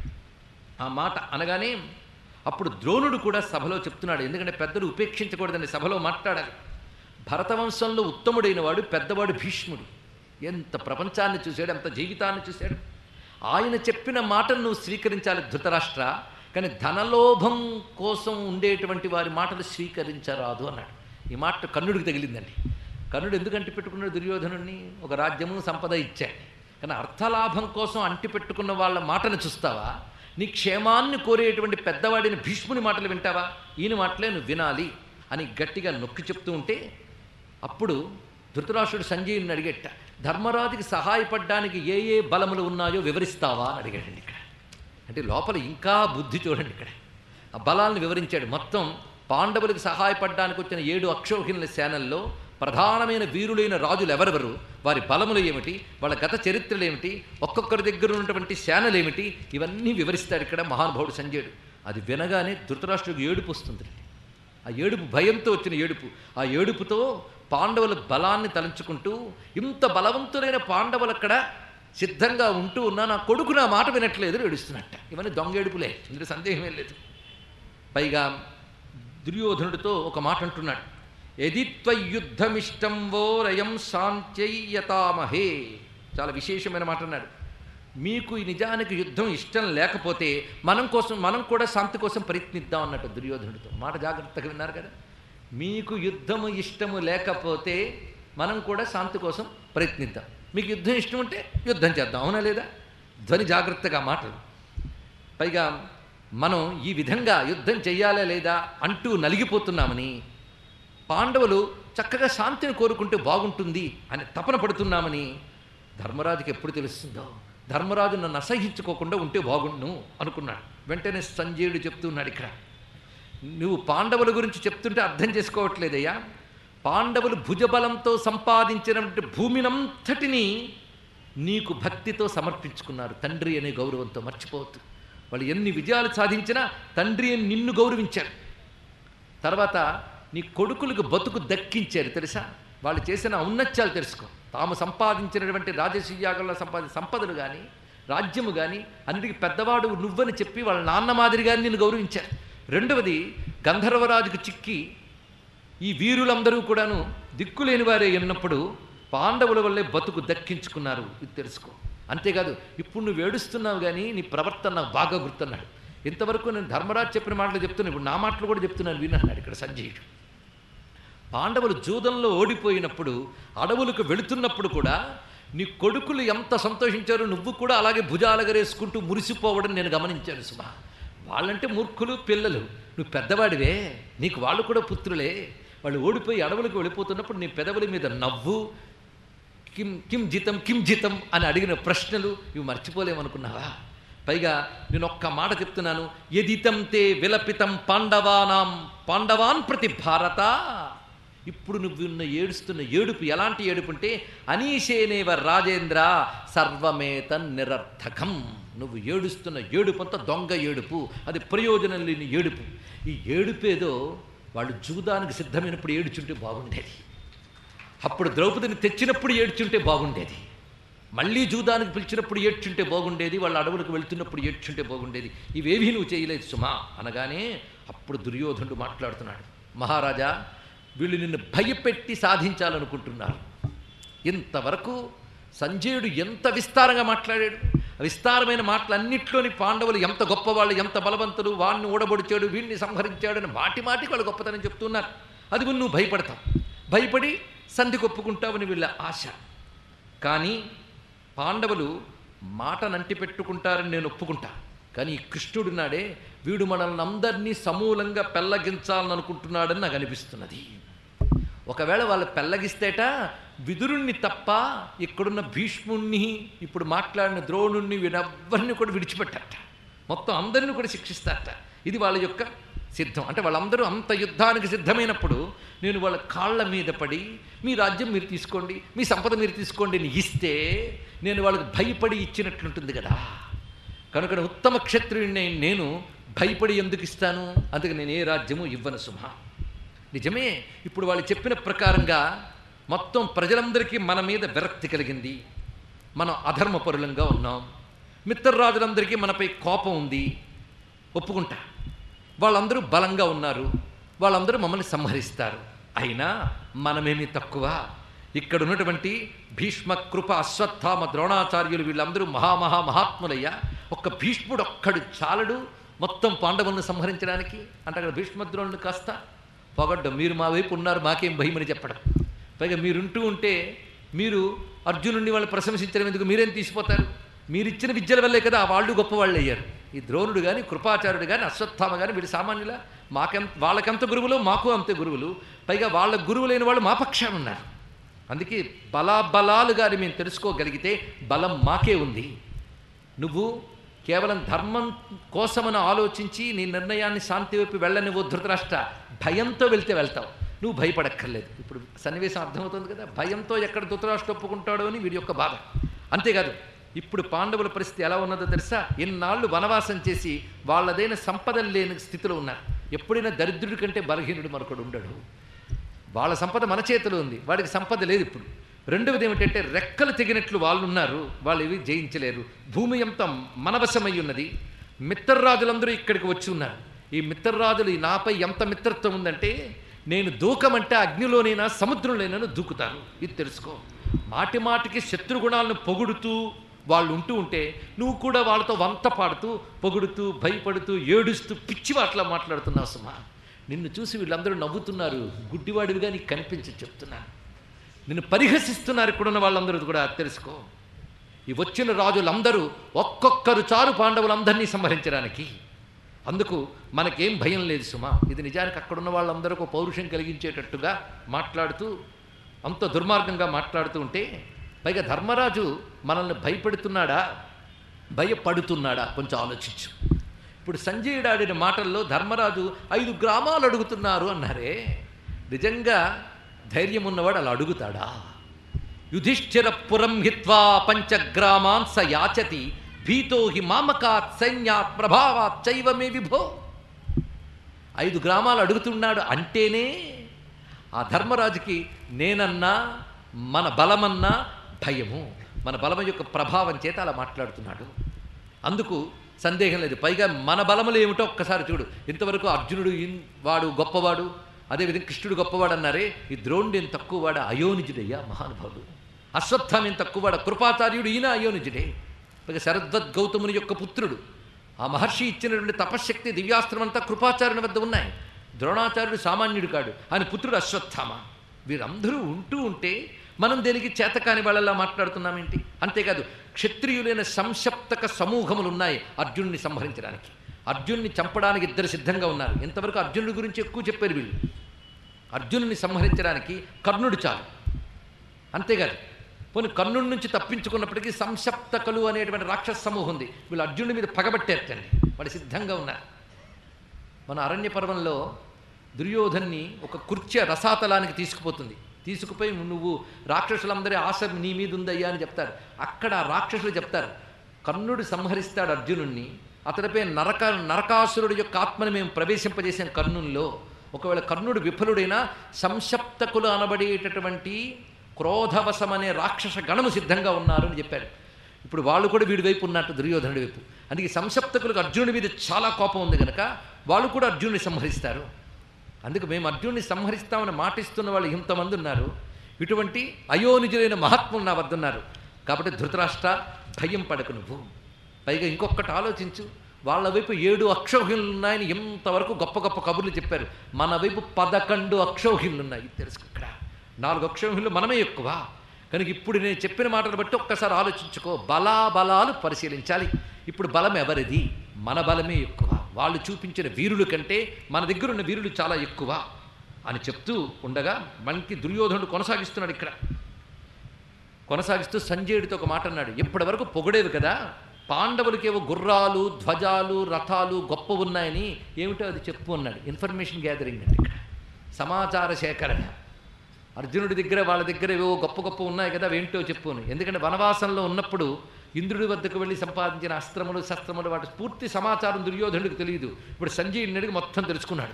S1: ఆ మాట అనగానే అప్పుడు ద్రోణుడు కూడా సభలో చెప్తున్నాడు ఎందుకంటే పెద్దలు ఉపేక్షించకూడదని సభలో మాట్లాడాలి భరతవంశంలో ఉత్తముడైన వాడు పెద్దవాడు భీష్ముడు ఎంత ప్రపంచాన్ని చూశాడు ఎంత జీవితాన్ని చూశాడు ఆయన చెప్పిన మాటను నువ్వు స్వీకరించాలి ధృతరాష్ట్ర కానీ ధనలోభం కోసం ఉండేటువంటి వారి మాటలు స్వీకరించరాదు అన్నాడు ఈ మాట కర్ణుడికి తగిలిందండి కర్ణుడు ఎందుకు అంటి పెట్టుకున్నాడు దుర్యోధనుడిని ఒక రాజ్యము సంపద ఇచ్చాడు కానీ అర్థలాభం కోసం అంటి పెట్టుకున్న వాళ్ళ మాటను చూస్తావా నీ క్షేమాన్ని కోరేటువంటి పెద్దవాడిని భీష్ముని మాటలు వింటావా ఈయన మాటలే నువ్వు వినాలి అని గట్టిగా నొక్కి చెప్తూ ఉంటే అప్పుడు ధృతరాష్ట్రుడు సంజయుని అడిగేట ధర్మరాజుకి సహాయపడడానికి ఏ ఏ బలములు ఉన్నాయో వివరిస్తావా అని అడిగాడండి ఇక్కడ అంటే లోపల ఇంకా బుద్ధి చూడండి ఇక్కడ ఆ బలాలను వివరించాడు మొత్తం పాండవులకు సహాయపడడానికి వచ్చిన ఏడు అక్షోహిణుల సేనల్లో ప్రధానమైన వీరులైన రాజులు ఎవరెవరు వారి బలములు ఏమిటి వాళ్ళ గత చరిత్రలు ఏమిటి ఒక్కొక్కరి దగ్గర ఉన్నటువంటి సేనలు ఏమిటి ఇవన్నీ వివరిస్తాడు ఇక్కడ మహానుభావుడు సంజయుడు అది వినగానే ధృతరాష్ట్రుడికి ఏడుపు వస్తుంది ఆ ఏడుపు భయంతో వచ్చిన ఏడుపు ఆ ఏడుపుతో పాండవుల బలాన్ని తలంచుకుంటూ ఇంత బలవంతులైన పాండవులు అక్కడ సిద్ధంగా ఉంటూ ఉన్నా నా కొడుకు నా మాట వినట్లేదు అని ఏడుస్తున్నట్ట ఇవన్నీ దొంగ ఏడుపులే ఇందులో సందేహమే లేదు పైగా దుర్యోధనుడితో ఒక మాట అంటున్నాడు ఎదిత్వయుద్ధమిష్టం వో రయం శాంత్యయతామహే చాలా విశేషమైన మాట అన్నాడు మీకు ఈ నిజానికి యుద్ధం ఇష్టం లేకపోతే మనం కోసం మనం కూడా శాంతి కోసం ప్రయత్నిద్దాం అన్నట్టు దుర్యోధనుడితో మాట జాగ్రత్తగా విన్నారు కదా మీకు యుద్ధము ఇష్టము లేకపోతే మనం కూడా శాంతి కోసం ప్రయత్నిద్దాం మీకు యుద్ధం ఇష్టం ఉంటే యుద్ధం చేద్దాం అవునా లేదా ధ్వని జాగ్రత్తగా మాటలు పైగా మనం ఈ విధంగా యుద్ధం చెయ్యాలా లేదా అంటూ నలిగిపోతున్నామని పాండవులు చక్కగా శాంతిని కోరుకుంటే బాగుంటుంది అని తపన పడుతున్నామని ధర్మరాజుకి ఎప్పుడు తెలుస్తుందో ధర్మరాజు నన్ను అసహించుకోకుండా ఉంటే బాగుండు అనుకున్నాడు వెంటనే సంజయుడు చెప్తున్నాడు ఇక్కడ నువ్వు పాండవుల గురించి చెప్తుంటే అర్థం చేసుకోవట్లేదయ్యా పాండవులు భుజబలంతో సంపాదించినటువంటి భూమినంతటినీ నీకు భక్తితో సమర్పించుకున్నారు తండ్రి అనే గౌరవంతో మర్చిపోవద్దు వాళ్ళు ఎన్ని విజయాలు సాధించినా తండ్రి అని నిన్ను గౌరవించారు తర్వాత నీ కొడుకులకు బతుకు దక్కించారు తెలుసా వాళ్ళు చేసిన ఔన్నత్యాలు తెలుసుకో తాము సంపాదించినటువంటి రాజసీయాగంలో సంపాది సంపదలు కానీ రాజ్యము కానీ అన్నిటికీ పెద్దవాడు నువ్వని చెప్పి వాళ్ళ నాన్న మాదిరిగాని నిన్ను గౌరవించారు రెండవది గంధర్వరాజుకు చిక్కి ఈ వీరులందరూ కూడాను దిక్కులేని వారే ఉన్నప్పుడు పాండవుల వల్లే బతుకు దక్కించుకున్నారు ఇది తెలుసుకో అంతేకాదు ఇప్పుడు నువ్వు ఏడుస్తున్నావు కానీ నీ ప్రవర్తన నాకు బాగా గుర్తున్నాడు ఇంతవరకు నేను ధర్మరాజు చెప్పిన మాటలు చెప్తున్నాను ఇప్పుడు నా మాటలు కూడా చెప్తున్నాను విన్నాడు ఇక్కడ సంజయుడు పాండవులు జూదంలో ఓడిపోయినప్పుడు అడవులకు వెళుతున్నప్పుడు కూడా నీ కొడుకులు ఎంత సంతోషించారో నువ్వు కూడా అలాగే భుజాలగరేసుకుంటూ మురిసిపోవడం నేను గమనించాను సుమా వాళ్ళంటే మూర్ఖులు పిల్లలు నువ్వు పెద్దవాడివే నీకు వాళ్ళు కూడా పుత్రులే వాళ్ళు ఓడిపోయి అడవులకు వెళ్ళిపోతున్నప్పుడు నీ పెదవుల మీద నవ్వు కిం కిం జితం కిం జితం అని అడిగిన ప్రశ్నలు ఇవి మర్చిపోలేమనుకున్నావా పైగా నేను ఒక్క మాట చెప్తున్నాను ఎదితం తే విలపితం పాండవానాం పాండవాన్ ప్రతి భారత ఇప్పుడు నువ్వు ఉన్న ఏడుస్తున్న ఏడుపు ఎలాంటి ఏడుపు అంటే అనీశేనేవ రాజేంద్ర సర్వమేత నిరర్థకం నువ్వు ఏడుస్తున్న ఏడుపు అంతా దొంగ ఏడుపు అది ప్రయోజనం లేని ఏడుపు ఈ ఏడుపేదో వాళ్ళు జూదానికి సిద్ధమైనప్పుడు ఏడుచుంటే బాగుండేది అప్పుడు ద్రౌపదిని తెచ్చినప్పుడు ఏడ్చుంటే బాగుండేది మళ్ళీ జూదానికి పిలిచినప్పుడు ఏడ్చుంటే బాగుండేది వాళ్ళ అడవులకు వెళ్తున్నప్పుడు ఏడ్చుంటే బాగుండేది ఇవేవీ నువ్వు చేయలేదు సుమా అనగానే అప్పుడు దుర్యోధనుడు మాట్లాడుతున్నాడు మహారాజా వీళ్ళు నిన్ను భయపెట్టి సాధించాలనుకుంటున్నారు ఇంతవరకు సంజయుడు ఎంత విస్తారంగా మాట్లాడాడు ఆ విస్తారమైన మాటలన్నింటిలోని పాండవులు ఎంత గొప్పవాళ్ళు ఎంత బలవంతులు వాడిని ఓడబొడిచాడు వీడిని సంహరించాడని మాటి మాటికి వాళ్ళు గొప్పతనం చెప్తున్నారు అది కూడా నువ్వు భయపడతావు భయపడి సంధి కొప్పుకుంటావని వీళ్ళ ఆశ కానీ పాండవులు మాటనంటి పెట్టుకుంటారని నేను ఒప్పుకుంటా కానీ ఈ కృష్ణుడు నాడే వీడు మనల్ని అందరినీ సమూలంగా పెల్లగించాలని అనుకుంటున్నాడని నాకు అనిపిస్తున్నది ఒకవేళ వాళ్ళు పెల్లగిస్తేట విదురుణ్ణి తప్ప ఇక్కడున్న భీష్ముణ్ణి ఇప్పుడు మాట్లాడిన ద్రోణుణ్ణి వీడెవ్వరిని కూడా విడిచిపెట్టారట మొత్తం అందరిని కూడా శిక్షిస్తారట ఇది వాళ్ళ యొక్క సిద్ధం అంటే వాళ్ళందరూ అంత యుద్ధానికి సిద్ధమైనప్పుడు నేను వాళ్ళ కాళ్ళ మీద పడి మీ రాజ్యం మీరు తీసుకోండి మీ సంపద మీరు తీసుకోండి అని ఇస్తే నేను వాళ్ళకి భయపడి ఇచ్చినట్లుంటుంది కదా కనుక ఉత్తమ క్షత్రియుడిని నేను భయపడి ఎందుకు ఇస్తాను అందుకే నేను ఏ రాజ్యము ఇవ్వను సుమ నిజమే ఇప్పుడు వాళ్ళు చెప్పిన ప్రకారంగా మొత్తం ప్రజలందరికీ మన మీద విరక్తి కలిగింది మనం అధర్మపరులంగా ఉన్నాం మిత్రరాజులందరికీ మనపై కోపం ఉంది ఒప్పుకుంటా వాళ్ళందరూ బలంగా ఉన్నారు వాళ్ళందరూ మమ్మల్ని సంహరిస్తారు అయినా మనమేమి తక్కువ ఇక్కడ ఉన్నటువంటి భీష్మ కృప అశ్వత్థామ ద్రోణాచార్యులు వీళ్ళందరూ మహామహా మహాత్ములయ్యా ఒక్క భీష్ముడు ఒక్కడు చాలడు మొత్తం పాండవులను సంహరించడానికి అంటే అక్కడ భీష్మద్రోణుడు కాస్త పొగడ్డం మీరు మా వైపు ఉన్నారు మాకేం భయమని చెప్పడం పైగా మీరుంటూ ఉంటే మీరు అర్జునుడిని వాళ్ళు ప్రశంసించడం ఎందుకు మీరేం తీసిపోతారు మీరిచ్చిన విద్యల వల్లే కదా వాళ్ళు గొప్పవాళ్ళు అయ్యారు ఈ ద్రోణుడు కానీ కృపాచార్యుడు కానీ అశ్వత్థామ కానీ వీళ్ళు సామాన్యుల మాకెంత వాళ్ళకెంత గురువులు మాకు అంతే గురువులు పైగా వాళ్ళ గురువులైన వాళ్ళు మా పక్షాన ఉన్నారు అందుకే బలాబలాలు గాని మేము తెలుసుకోగలిగితే బలం మాకే ఉంది నువ్వు కేవలం ధర్మం కోసమని ఆలోచించి నీ నిర్ణయాన్ని శాంతి వైపు వెళ్ళని ధృతరాష్ట్ర భయంతో వెళ్తే వెళ్తావు నువ్వు భయపడక్కర్లేదు ఇప్పుడు సన్నివేశం అర్థమవుతుంది కదా భయంతో ఎక్కడ ధృతరాష్ట్ర ఒప్పుకుంటాడో అని వీడి యొక్క బాధ అంతేకాదు ఇప్పుడు పాండవుల పరిస్థితి ఎలా ఉన్నదో తెలుసా ఇన్నాళ్ళు వనవాసం చేసి వాళ్ళదైన సంపద లేని స్థితిలో ఉన్నారు ఎప్పుడైనా దరిద్రుడి కంటే బలహీనుడు మరొకడు ఉండడు వాళ్ళ సంపద మన చేతిలో ఉంది వాడికి సంపద లేదు ఇప్పుడు రెండవది ఏమిటంటే రెక్కలు తెగినట్లు వాళ్ళు ఉన్నారు వాళ్ళు ఇవి జయించలేరు భూమి ఎంత మనవశమై ఉన్నది మిత్రరాజులందరూ ఇక్కడికి వచ్చి ఉన్నారు ఈ మిత్రరాజులు ఈ నాపై ఎంత మిత్రత్వం ఉందంటే నేను దూకమంటే అగ్నిలోనైనా సముద్రంలోనైనా దూకుతాను ఇది తెలుసుకో మాటి మాటికి శత్రుగుణాలను పొగుడుతూ వాళ్ళు ఉంటూ ఉంటే నువ్వు కూడా వాళ్ళతో వంత పాడుతూ పొగుడుతూ భయపడుతూ ఏడుస్తూ పిచ్చి వాటిలా మాట్లాడుతున్నావు సుమా నిన్ను చూసి వీళ్ళందరూ నవ్వుతున్నారు గుడ్డివాడివిగా నీకు కనిపించి చెప్తున్నాను నిన్ను పరిహసిస్తున్నారు ఇక్కడున్న వాళ్ళందరూ కూడా తెలుసుకో ఈ వచ్చిన రాజులందరూ ఒక్కొక్కరు చారు పాండవులందరినీ సంహరించడానికి అందుకు మనకేం భయం లేదు సుమా ఇది నిజానికి అక్కడున్న వాళ్ళందరికీ పౌరుషం కలిగించేటట్టుగా మాట్లాడుతూ అంత దుర్మార్గంగా మాట్లాడుతూ ఉంటే పైగా ధర్మరాజు మనల్ని భయపెడుతున్నాడా భయపడుతున్నాడా కొంచెం ఆలోచించు ఇప్పుడు సంజయుడు ఆడిన మాటల్లో ధర్మరాజు ఐదు గ్రామాలు అడుగుతున్నారు అన్నారే నిజంగా ధైర్యం ఉన్నవాడు అలా అడుగుతాడా యుధిష్ఠిర పురం హిత్వా పంచగ్రామాన్ స యాచతి భీతో హి మామకాత్ సైన్యాత్ ప్రభావాత్ చైవమే విభో ఐదు గ్రామాలు అడుగుతున్నాడు అంటేనే ఆ ధర్మరాజుకి నేనన్నా మన బలమన్నా భయము మన బలం యొక్క ప్రభావం చేత అలా మాట్లాడుతున్నాడు అందుకు సందేహం లేదు పైగా మన బలములు ఏమిటో ఒక్కసారి చూడు ఇంతవరకు అర్జునుడు ఇన్- వాడు గొప్పవాడు అదేవిధంగా కృష్ణుడు గొప్పవాడు అన్నారే ఈ ద్రోణుడు ఏం తక్కువవాడు అయోనిజుడయ్యా మహానుభావుడు అశ్వత్థామ ఏం తక్కువవాడు కృపాచార్యుడు ఈయన అయోనిజుడే పైగా శరద్వత్ గౌతముని యొక్క పుత్రుడు ఆ మహర్షి ఇచ్చినటువంటి తపశ్శక్తి దివ్యాస్త్రం అంతా కృపాచార్యుని వద్ద ఉన్నాయి ద్రోణాచార్యుడు సామాన్యుడు కాడు ఆయన పుత్రుడు అశ్వత్థామ వీరందరూ ఉంటూ ఉంటే మనం దేనికి చేతకాని వాళ్ళలా మాట్లాడుతున్నామేంటి అంతేకాదు క్షత్రియులైన సంశప్తక సమూహములు ఉన్నాయి అర్జునుడిని సంహరించడానికి అర్జునుడిని చంపడానికి ఇద్దరు సిద్ధంగా ఉన్నారు ఇంతవరకు అర్జునుడి గురించి ఎక్కువ చెప్పారు వీళ్ళు అర్జునుడిని సంహరించడానికి కర్ణుడు చాలు అంతేకాదు పోనీ కర్ణుడి నుంచి తప్పించుకున్నప్పటికీ సంశప్తకలు అనేటువంటి రాక్షస సమూహం ఉంది వీళ్ళు అర్జునుడి మీద పగబట్టేటండి వాడు సిద్ధంగా ఉన్నారు మన అరణ్య పర్వంలో దుర్యోధన్ని ఒక కుర్చీ రసాతలానికి తీసుకుపోతుంది తీసుకుపోయి నువ్వు రాక్షసులందరి ఆశ నీ మీద ఉందయ్యా అని చెప్తారు అక్కడ ఆ రాక్షసులు చెప్తారు కర్ణుడు సంహరిస్తాడు అర్జునుణ్ణి అతడిపై నరక నరకాసురుడి యొక్క ఆత్మని మేము ప్రవేశింపజేసాం కర్ణుల్లో ఒకవేళ కర్ణుడు విఫలుడైనా సంశప్తకులు అనబడేటటువంటి క్రోధవశం అనే రాక్షస గణము సిద్ధంగా ఉన్నారు అని చెప్పాడు ఇప్పుడు వాళ్ళు కూడా వీడి వైపు ఉన్నట్టు దుర్యోధనుడి వైపు అందుకే సంశప్తకులకు అర్జునుడి మీద చాలా కోపం ఉంది కనుక వాళ్ళు కూడా అర్జునుడిని సంహరిస్తారు అందుకు మేము అర్జునుడిని సంహరిస్తామని మాటిస్తున్న వాళ్ళు ఇంతమంది ఉన్నారు ఇటువంటి అయోనిజులైన మహాత్ములు నా వద్ద ఉన్నారు కాబట్టి ధృతరాష్ట్ర భయం పడకు నువ్వు పైగా ఇంకొకటి ఆలోచించు వాళ్ళ వైపు ఏడు అక్షౌహిణులు ఉన్నాయని ఎంతవరకు గొప్ప గొప్ప కబుర్లు చెప్పారు మన వైపు పదకొండు అక్షౌహిణులు ఉన్నాయి ఇది తెలుసు ఇక్కడ నాలుగు అక్షౌహిణులు మనమే ఎక్కువ కనుక ఇప్పుడు నేను చెప్పిన మాటలు బట్టి ఒక్కసారి ఆలోచించుకో బలాబలాలు పరిశీలించాలి ఇప్పుడు బలం ఎవరిది మన బలమే ఎక్కువ వాళ్ళు చూపించిన వీరుల కంటే మన దగ్గర ఉన్న వీరులు చాలా ఎక్కువ అని చెప్తూ ఉండగా మనకి దుర్యోధనుడు కొనసాగిస్తున్నాడు ఇక్కడ కొనసాగిస్తూ సంజయుడితో ఒక మాట అన్నాడు ఇప్పటి వరకు పొగడేవి కదా పాండవులకేవో గుర్రాలు ధ్వజాలు రథాలు గొప్ప ఉన్నాయని ఏమిటో అది చెప్పు అన్నాడు ఇన్ఫర్మేషన్ గ్యాదరింగ్ అండి ఇక్కడ సమాచార సేకరణ అర్జునుడి దగ్గర వాళ్ళ దగ్గర ఏవో గొప్ప గొప్ప ఉన్నాయి కదా అవేంటో చెప్పును ఎందుకంటే వనవాసంలో ఉన్నప్పుడు ఇంద్రుడి వద్దకు వెళ్ళి సంపాదించిన అస్త్రములు శస్త్రములు వాటి పూర్తి సమాచారం దుర్యోధనుడికి తెలియదు ఇప్పుడు సంజయుడిని అడిగి మొత్తం తెలుసుకున్నాడు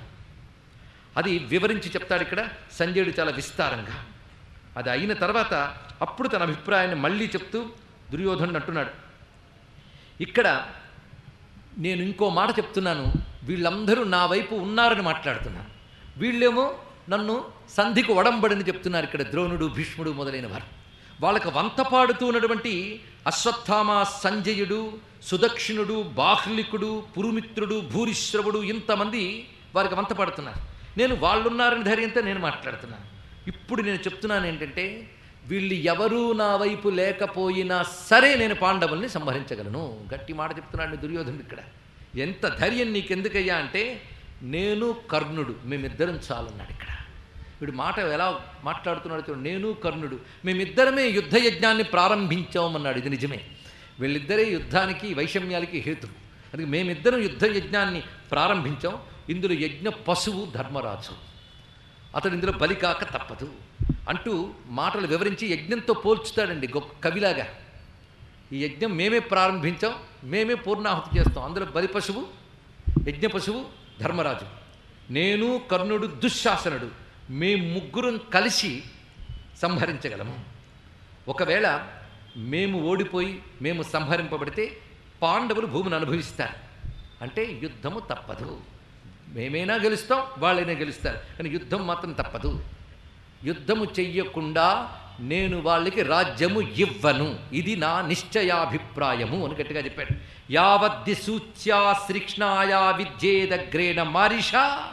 S1: అది వివరించి చెప్తాడు ఇక్కడ సంజయుడు చాలా విస్తారంగా అది అయిన తర్వాత అప్పుడు తన అభిప్రాయాన్ని మళ్ళీ చెప్తూ దుర్యోధనుడు అంటున్నాడు ఇక్కడ నేను ఇంకో మాట చెప్తున్నాను వీళ్ళందరూ నా వైపు ఉన్నారని మాట్లాడుతున్నాను వీళ్ళేమో నన్ను సంధికి ఒడంబడని చెప్తున్నారు ఇక్కడ ద్రోణుడు భీష్ముడు మొదలైన వారు వాళ్ళకి వంత పాడుతూ ఉన్నటువంటి అశ్వత్థామ సంజయుడు సుదక్షిణుడు బాహ్లికుడు పురుమిత్రుడు భూరిశ్రవుడు ఇంతమంది వారికి వంత పాడుతున్నారు నేను వాళ్ళున్నారని ధైర్యంతో నేను మాట్లాడుతున్నాను ఇప్పుడు నేను చెప్తున్నాను ఏంటంటే వీళ్ళు ఎవరూ నా వైపు లేకపోయినా సరే నేను పాండవుల్ని సంహరించగలను గట్టి మాట చెప్తున్నాడు దుర్యోధనుడు ఇక్కడ ఎంత ధైర్యం నీకెందుకయ్యా అంటే నేను కర్ణుడు మేమిద్దరం చాలన్నాడు ఇక్కడ వీడు మాట ఎలా మాట్లాడుతున్నాడు చూడు నేను కర్ణుడు మేమిద్దరమే యుద్ధ యజ్ఞాన్ని ప్రారంభించామన్నాడు ఇది నిజమే వీళ్ళిద్దరే యుద్ధానికి వైషమ్యాలకి హేతు అందుకే మేమిద్దరం యుద్ధ యజ్ఞాన్ని ప్రారంభించాం ఇందులో యజ్ఞ పశువు ధర్మరాజు అతడు ఇందులో బలి కాక తప్పదు అంటూ మాటలు వివరించి యజ్ఞంతో పోల్చుతాడండి గొప్ప కవిలాగా ఈ యజ్ఞం మేమే ప్రారంభించాం మేమే పూర్ణాహుతి చేస్తాం అందులో బలి పశువు యజ్ఞ పశువు ధర్మరాజు నేను కర్ణుడు దుశ్శాసనుడు మేము ముగ్గురం కలిసి సంహరించగలము ఒకవేళ మేము ఓడిపోయి మేము సంహరింపబడితే పాండవులు భూమిని అనుభవిస్తారు అంటే యుద్ధము తప్పదు మేమైనా గెలుస్తాం వాళ్ళైనా గెలుస్తారు కానీ యుద్ధం మాత్రం తప్పదు యుద్ధము చెయ్యకుండా నేను వాళ్ళకి రాజ్యము ఇవ్వను ఇది నా నిశ్చయాభిప్రాయము అని గట్టిగా చెప్పాడు యావద్ది సూచ్యా శ్రీక్ష్ణాయా విద్యేదగ్రేణ మారిష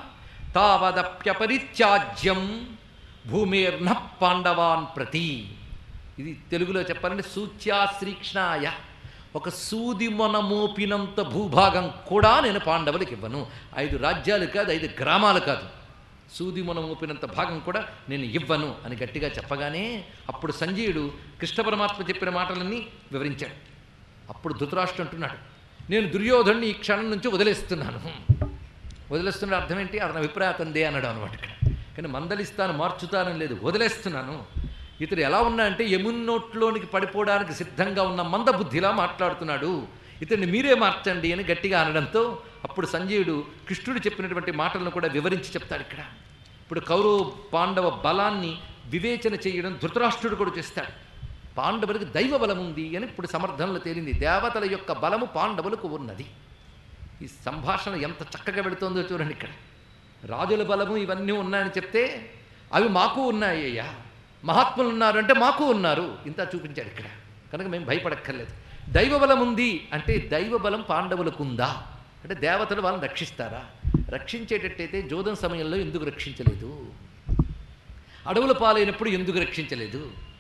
S1: తావదప్యపరిత్యాజ్యం భూమేర్న పాండవాన్ ప్రతి ఇది తెలుగులో చెప్పాలంటే సూచ్యా శ్రీక్ష్ణాయ ఒక సూది మొన మోపినంత భూభాగం కూడా నేను పాండవులకు ఇవ్వను ఐదు రాజ్యాలు కాదు ఐదు గ్రామాలు కాదు సూది మొన మోపినంత భాగం కూడా నేను ఇవ్వను అని గట్టిగా చెప్పగానే అప్పుడు సంజయుడు కృష్ణ పరమాత్మ చెప్పిన మాటలన్నీ వివరించాడు అప్పుడు ధృతరాష్ట్రుడు అంటున్నాడు నేను దుర్యోధుడిని ఈ క్షణం నుంచి వదిలేస్తున్నాను వదిలేస్తున్న అర్థం ఏంటి అతని అభిప్రాయం అతందే అన్నాడు అనమాట ఇక్కడ కానీ మందలిస్తాను మార్చుతానని లేదు వదిలేస్తున్నాను ఇతడు ఎలా ఉన్నా అంటే యమున్నోట్లోనికి పడిపోవడానికి సిద్ధంగా ఉన్న మందబుద్ధిలా మాట్లాడుతున్నాడు ఇతన్ని మీరే మార్చండి అని గట్టిగా అనడంతో అప్పుడు సంజయుడు కృష్ణుడు చెప్పినటువంటి మాటలను కూడా వివరించి చెప్తాడు ఇక్కడ ఇప్పుడు కౌరవ పాండవ బలాన్ని వివేచన చేయడం ధృతరాష్ట్రుడు కూడా చేస్తాడు పాండవులకు దైవ బలం ఉంది అని ఇప్పుడు సమర్థనలో తేలింది దేవతల యొక్క బలము పాండవులకు ఉన్నది ఈ సంభాషణ ఎంత చక్కగా వెళుతోందో చూడండి ఇక్కడ రాజుల బలము ఇవన్నీ ఉన్నాయని చెప్తే అవి మాకు ఉన్నాయి అయ్యా మహాత్ములు ఉన్నారు అంటే మాకు ఉన్నారు ఇంత చూపించాడు ఇక్కడ కనుక మేము భయపడక్కర్లేదు దైవ బలం ఉంది అంటే దైవ బలం పాండవులకు ఉందా అంటే దేవతలు వాళ్ళని రక్షిస్తారా రక్షించేటట్టయితే జోదం సమయంలో ఎందుకు రక్షించలేదు అడవుల పాలైనప్పుడు ఎందుకు రక్షించలేదు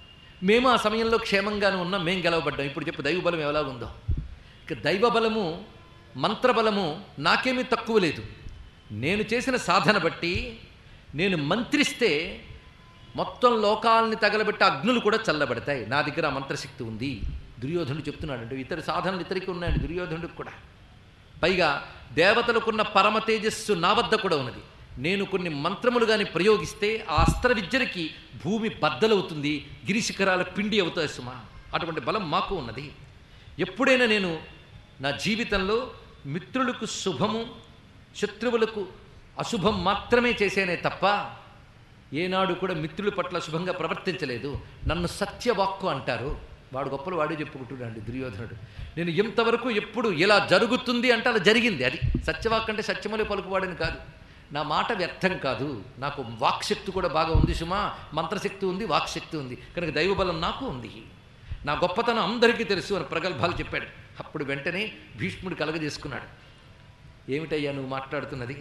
S1: మేము ఆ సమయంలో క్షేమంగానే ఉన్నాం మేము గెలవబడ్డాం ఇప్పుడు చెప్పు దైవబలం ఎలా ఉందో ఇక దైవబలము మంత్రబలము నాకేమీ తక్కువ లేదు నేను చేసిన సాధన బట్టి నేను మంత్రిస్తే మొత్తం లోకాలని తగలబెట్టి అగ్నులు కూడా చల్లబడతాయి నా దగ్గర ఆ మంత్రశక్తి ఉంది దుర్యోధనుడు చెప్తున్నాడు అంటే ఇతర సాధనలు ఇతరికి ఉన్నాయండి దుర్యోధనుడికి కూడా పైగా దేవతలకున్న పరమ తేజస్సు నా వద్ద కూడా ఉన్నది నేను కొన్ని మంత్రములు కానీ ప్రయోగిస్తే ఆ అస్త్ర విద్యలకి భూమి బద్దలవుతుంది గిరిశిఖరాల పిండి అవుతాయి సుమా అటువంటి బలం మాకు ఉన్నది ఎప్పుడైనా నేను నా జీవితంలో మిత్రులకు శుభము శత్రువులకు అశుభం మాత్రమే చేసేనే తప్ప ఏనాడు కూడా మిత్రుల పట్ల శుభంగా ప్రవర్తించలేదు నన్ను సత్యవాక్కు అంటారు వాడు గొప్పలు వాడే చెప్పుకుంటున్నాడు దుర్యోధనుడు నేను ఎంతవరకు ఎప్పుడు ఇలా జరుగుతుంది అంటే అలా జరిగింది అది సత్యవాక్ అంటే సత్యములే పలుకువాడని కాదు నా మాట వ్యర్థం కాదు నాకు వాక్శక్తి కూడా బాగా ఉంది సుమా మంత్రశక్తి ఉంది వాక్శక్తి ఉంది కనుక దైవబలం నాకు ఉంది నా గొప్పతనం అందరికీ తెలుసు అని ప్రగల్భాలు చెప్పాడు అప్పుడు వెంటనే భీష్ముడు కలగజేసుకున్నాడు ఏమిటయ్యా నువ్వు మాట్లాడుతున్నది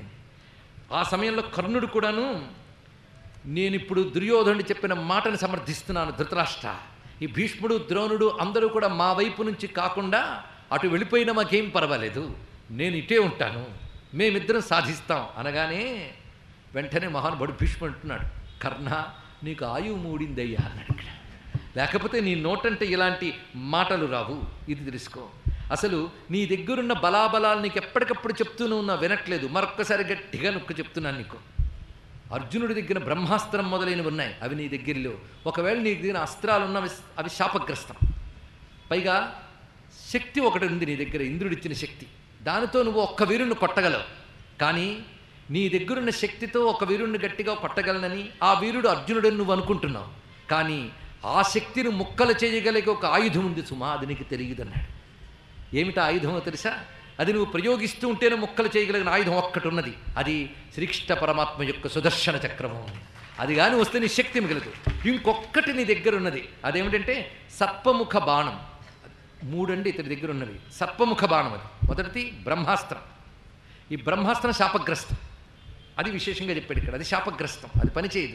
S1: ఆ సమయంలో కర్ణుడు కూడాను నేనిప్పుడు దుర్యోధనుడు చెప్పిన మాటను సమర్థిస్తున్నాను ధృతరాష్ట్ర ఈ భీష్ముడు ద్రోణుడు అందరూ కూడా మా వైపు నుంచి కాకుండా అటు వెళ్ళిపోయినా మాకేం పర్వాలేదు నేను ఇటే ఉంటాను మేమిద్దరం సాధిస్తాం అనగానే వెంటనే మహానుభావుడు భీష్ముడు అంటున్నాడు కర్ణ నీకు ఆయువు మూడిందయ్యా అన్నాడు ఇక్కడ లేకపోతే నీ నోటంటే ఇలాంటి మాటలు రావు ఇది తెలుసుకో అసలు నీ దగ్గరున్న బలాబలాలు నీకు ఎప్పటికప్పుడు చెప్తూనే ఉన్నా వినట్లేదు మరొక్కసారి గట్టిగా నొక్కు చెప్తున్నాను నీకు అర్జునుడి దగ్గర బ్రహ్మాస్త్రం మొదలైనవి ఉన్నాయి అవి నీ దగ్గరలో ఒకవేళ నీ దగ్గర అస్త్రాలు ఉన్నవి అవి శాపగ్రస్తం పైగా శక్తి ఒకటి ఉంది నీ దగ్గర ఇంద్రుడిచ్చిన శక్తి దానితో నువ్వు ఒక్క వీరుణ్ణి కొట్టగలవు కానీ నీ దగ్గరున్న శక్తితో ఒక వీరుణ్ణి గట్టిగా కొట్టగలనని ఆ వీరుడు అర్జునుడని నువ్వు అనుకుంటున్నావు కానీ ఆ శక్తిని ముక్కలు చేయగలిగే ఒక ఆయుధం ఉంది సుమా అది నీకు తెలియదన్నాడు ఏమిటా ఆయుధమో తెలుసా అది నువ్వు ప్రయోగిస్తూ ఉంటేనే ముక్కలు చేయగలిగిన ఆయుధం ఒక్కటి ఉన్నది అది శ్రీకృష్ణ పరమాత్మ యొక్క సుదర్శన చక్రము అది కానీ వస్తే నీ శక్తి మిగలదు ఇంకొక్కటి నీ దగ్గర ఉన్నది అదేమిటంటే సర్పముఖ బాణం మూడండి ఇతడి దగ్గర ఉన్నవి సర్పముఖ బాణం అది మొదటిది బ్రహ్మాస్త్రం ఈ బ్రహ్మాస్త్రం శాపగ్రస్తం అది విశేషంగా చెప్పాడు ఇక్కడ అది శాపగ్రస్తం అది పనిచేయదు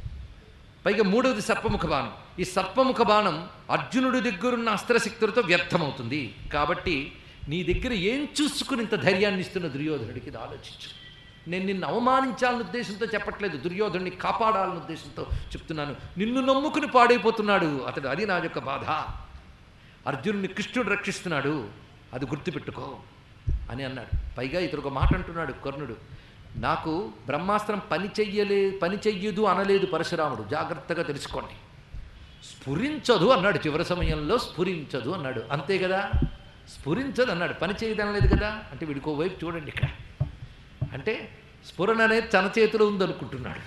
S1: పైగా మూడవది సర్పముఖ బాణం ఈ సర్పముఖ బాణం అర్జునుడి దగ్గరున్న అస్త్రశక్తులతో వ్యర్థమవుతుంది కాబట్టి నీ దగ్గర ఏం చూసుకుని ఇంత ధైర్యాన్ని ఇస్తున్న దుర్యోధనుడికి ఇది ఆలోచించు నేను నిన్ను అవమానించాలన్న ఉద్దేశంతో చెప్పట్లేదు దుర్యోధనుడిని కాపాడాలన్న ఉద్దేశంతో చెప్తున్నాను నిన్ను నమ్ముకుని పాడైపోతున్నాడు అతడు అది నా యొక్క బాధ అర్జునుడిని కృష్ణుడు రక్షిస్తున్నాడు అది గుర్తుపెట్టుకో అని అన్నాడు పైగా ఇతడు ఒక మాట అంటున్నాడు కర్ణుడు నాకు బ్రహ్మాస్త్రం పని చెయ్యలే పని చెయ్యదు అనలేదు పరశురాముడు జాగ్రత్తగా తెలుసుకోండి స్ఫురించదు అన్నాడు చివరి సమయంలో స్ఫురించదు అన్నాడు అంతే కదా స్ఫురించదు అన్నాడు పని చేయడం లేదు కదా అంటే వీడికో వైపు చూడండి ఇక్కడ అంటే స్ఫురణ అనేది తన చేతిలో ఉందనుకుంటున్నాడు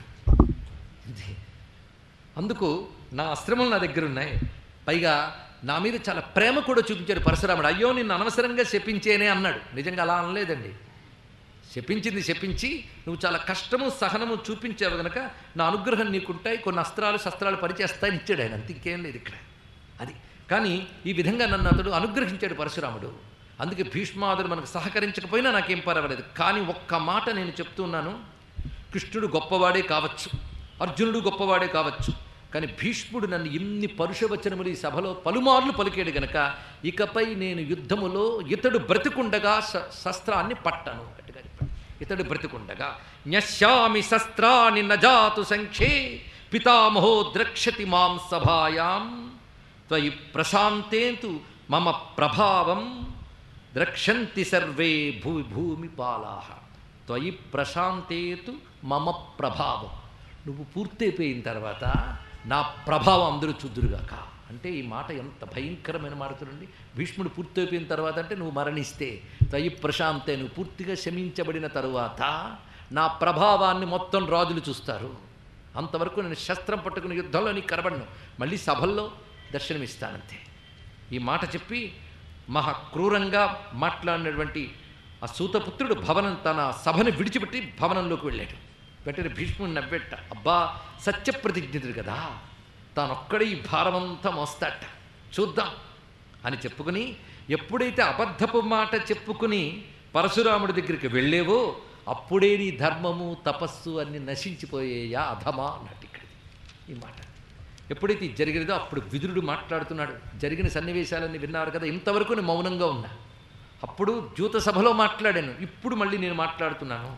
S1: ఇది అందుకు నా అస్త్రములు నా దగ్గర ఉన్నాయి పైగా నా మీద చాలా ప్రేమ కూడా చూపించాడు పరశురాముడు అయ్యో నిన్ను అనవసరంగా శపించేనే అన్నాడు నిజంగా అలా అనలేదండి శపించింది శపించి నువ్వు చాలా కష్టము సహనము చూపించావు గనక నా అనుగ్రహం నీకుంటాయి కొన్ని అస్త్రాలు శస్త్రాలు పనిచేస్తాయని ఇచ్చాడు ఆయన అంత ఇంకేం లేదు ఇక్కడ అది కానీ ఈ విధంగా నన్ను అతడు అనుగ్రహించాడు పరశురాముడు అందుకే భీష్మాదుడు మనకు సహకరించకపోయినా నాకేం పర్వాలేదు కానీ ఒక్క మాట నేను చెప్తున్నాను కృష్ణుడు గొప్పవాడే కావచ్చు అర్జునుడు గొప్పవాడే కావచ్చు కానీ భీష్ముడు నన్ను ఇన్ని పరుషవచనములు ఈ సభలో పలుమార్లు పలికాడు గనక ఇకపై నేను యుద్ధములో ఇతడు బ్రతికుండగా శ- శస్త్రాన్ని పట్టను గట్టిగా చెప్పాడు ఇతడు బ్రతికుండగా న్యశ్యామి శస్త్రాన్ని నజాతు సంఖ్యే పితామహో ద్రక్షతి మాం సభాయాం త్వయి ప్రశాంతేతు మమ ప్రభావం ద్రక్షంతి సర్వే భూ భూమి పాలాహ త్వయి ప్రశాంతేతు మమ ప్రభావం నువ్వు పూర్తయిపోయిన తర్వాత నా ప్రభావం అందరూ చూద్దురుగాక అంటే ఈ మాట ఎంత భయంకరమైన మాట చూడండి భీష్ముడు పూర్తయిపోయిన తర్వాత అంటే నువ్వు మరణిస్తే త్వయి ప్రశాంతే నువ్వు పూర్తిగా శమించబడిన తరువాత నా ప్రభావాన్ని మొత్తం రాజులు చూస్తారు అంతవరకు నేను శస్త్రం పట్టుకుని యుద్ధంలో నీకు కనబడను మళ్ళీ సభల్లో దర్శనమిస్తానంతే ఈ మాట చెప్పి మహా క్రూరంగా మాట్లాడినటువంటి ఆ సూతపుత్రుడు భవనం తన సభను విడిచిపెట్టి భవనంలోకి వెళ్ళాడు వెంటనే భీష్ముడు నవ్వెట్ట అబ్బా సత్యప్రతిజ్ఞుడు కదా తానొక్కడే ఈ భారమంతా మోస్తాట చూద్దాం అని చెప్పుకుని ఎప్పుడైతే అబద్ధపు మాట చెప్పుకుని పరశురాముడి దగ్గరికి వెళ్ళేవో అప్పుడే నీ ధర్మము తపస్సు అన్ని నశించిపోయేయా అధమా అన్నట్టు ఇక్కడ ఈ మాట ఎప్పుడైతే ఇది జరిగినదో అప్పుడు విదురుడు మాట్లాడుతున్నాడు జరిగిన సన్నివేశాలన్నీ విన్నారు కదా ఇంతవరకు నేను మౌనంగా ఉన్నా అప్పుడు జూత సభలో మాట్లాడాను ఇప్పుడు మళ్ళీ నేను మాట్లాడుతున్నాను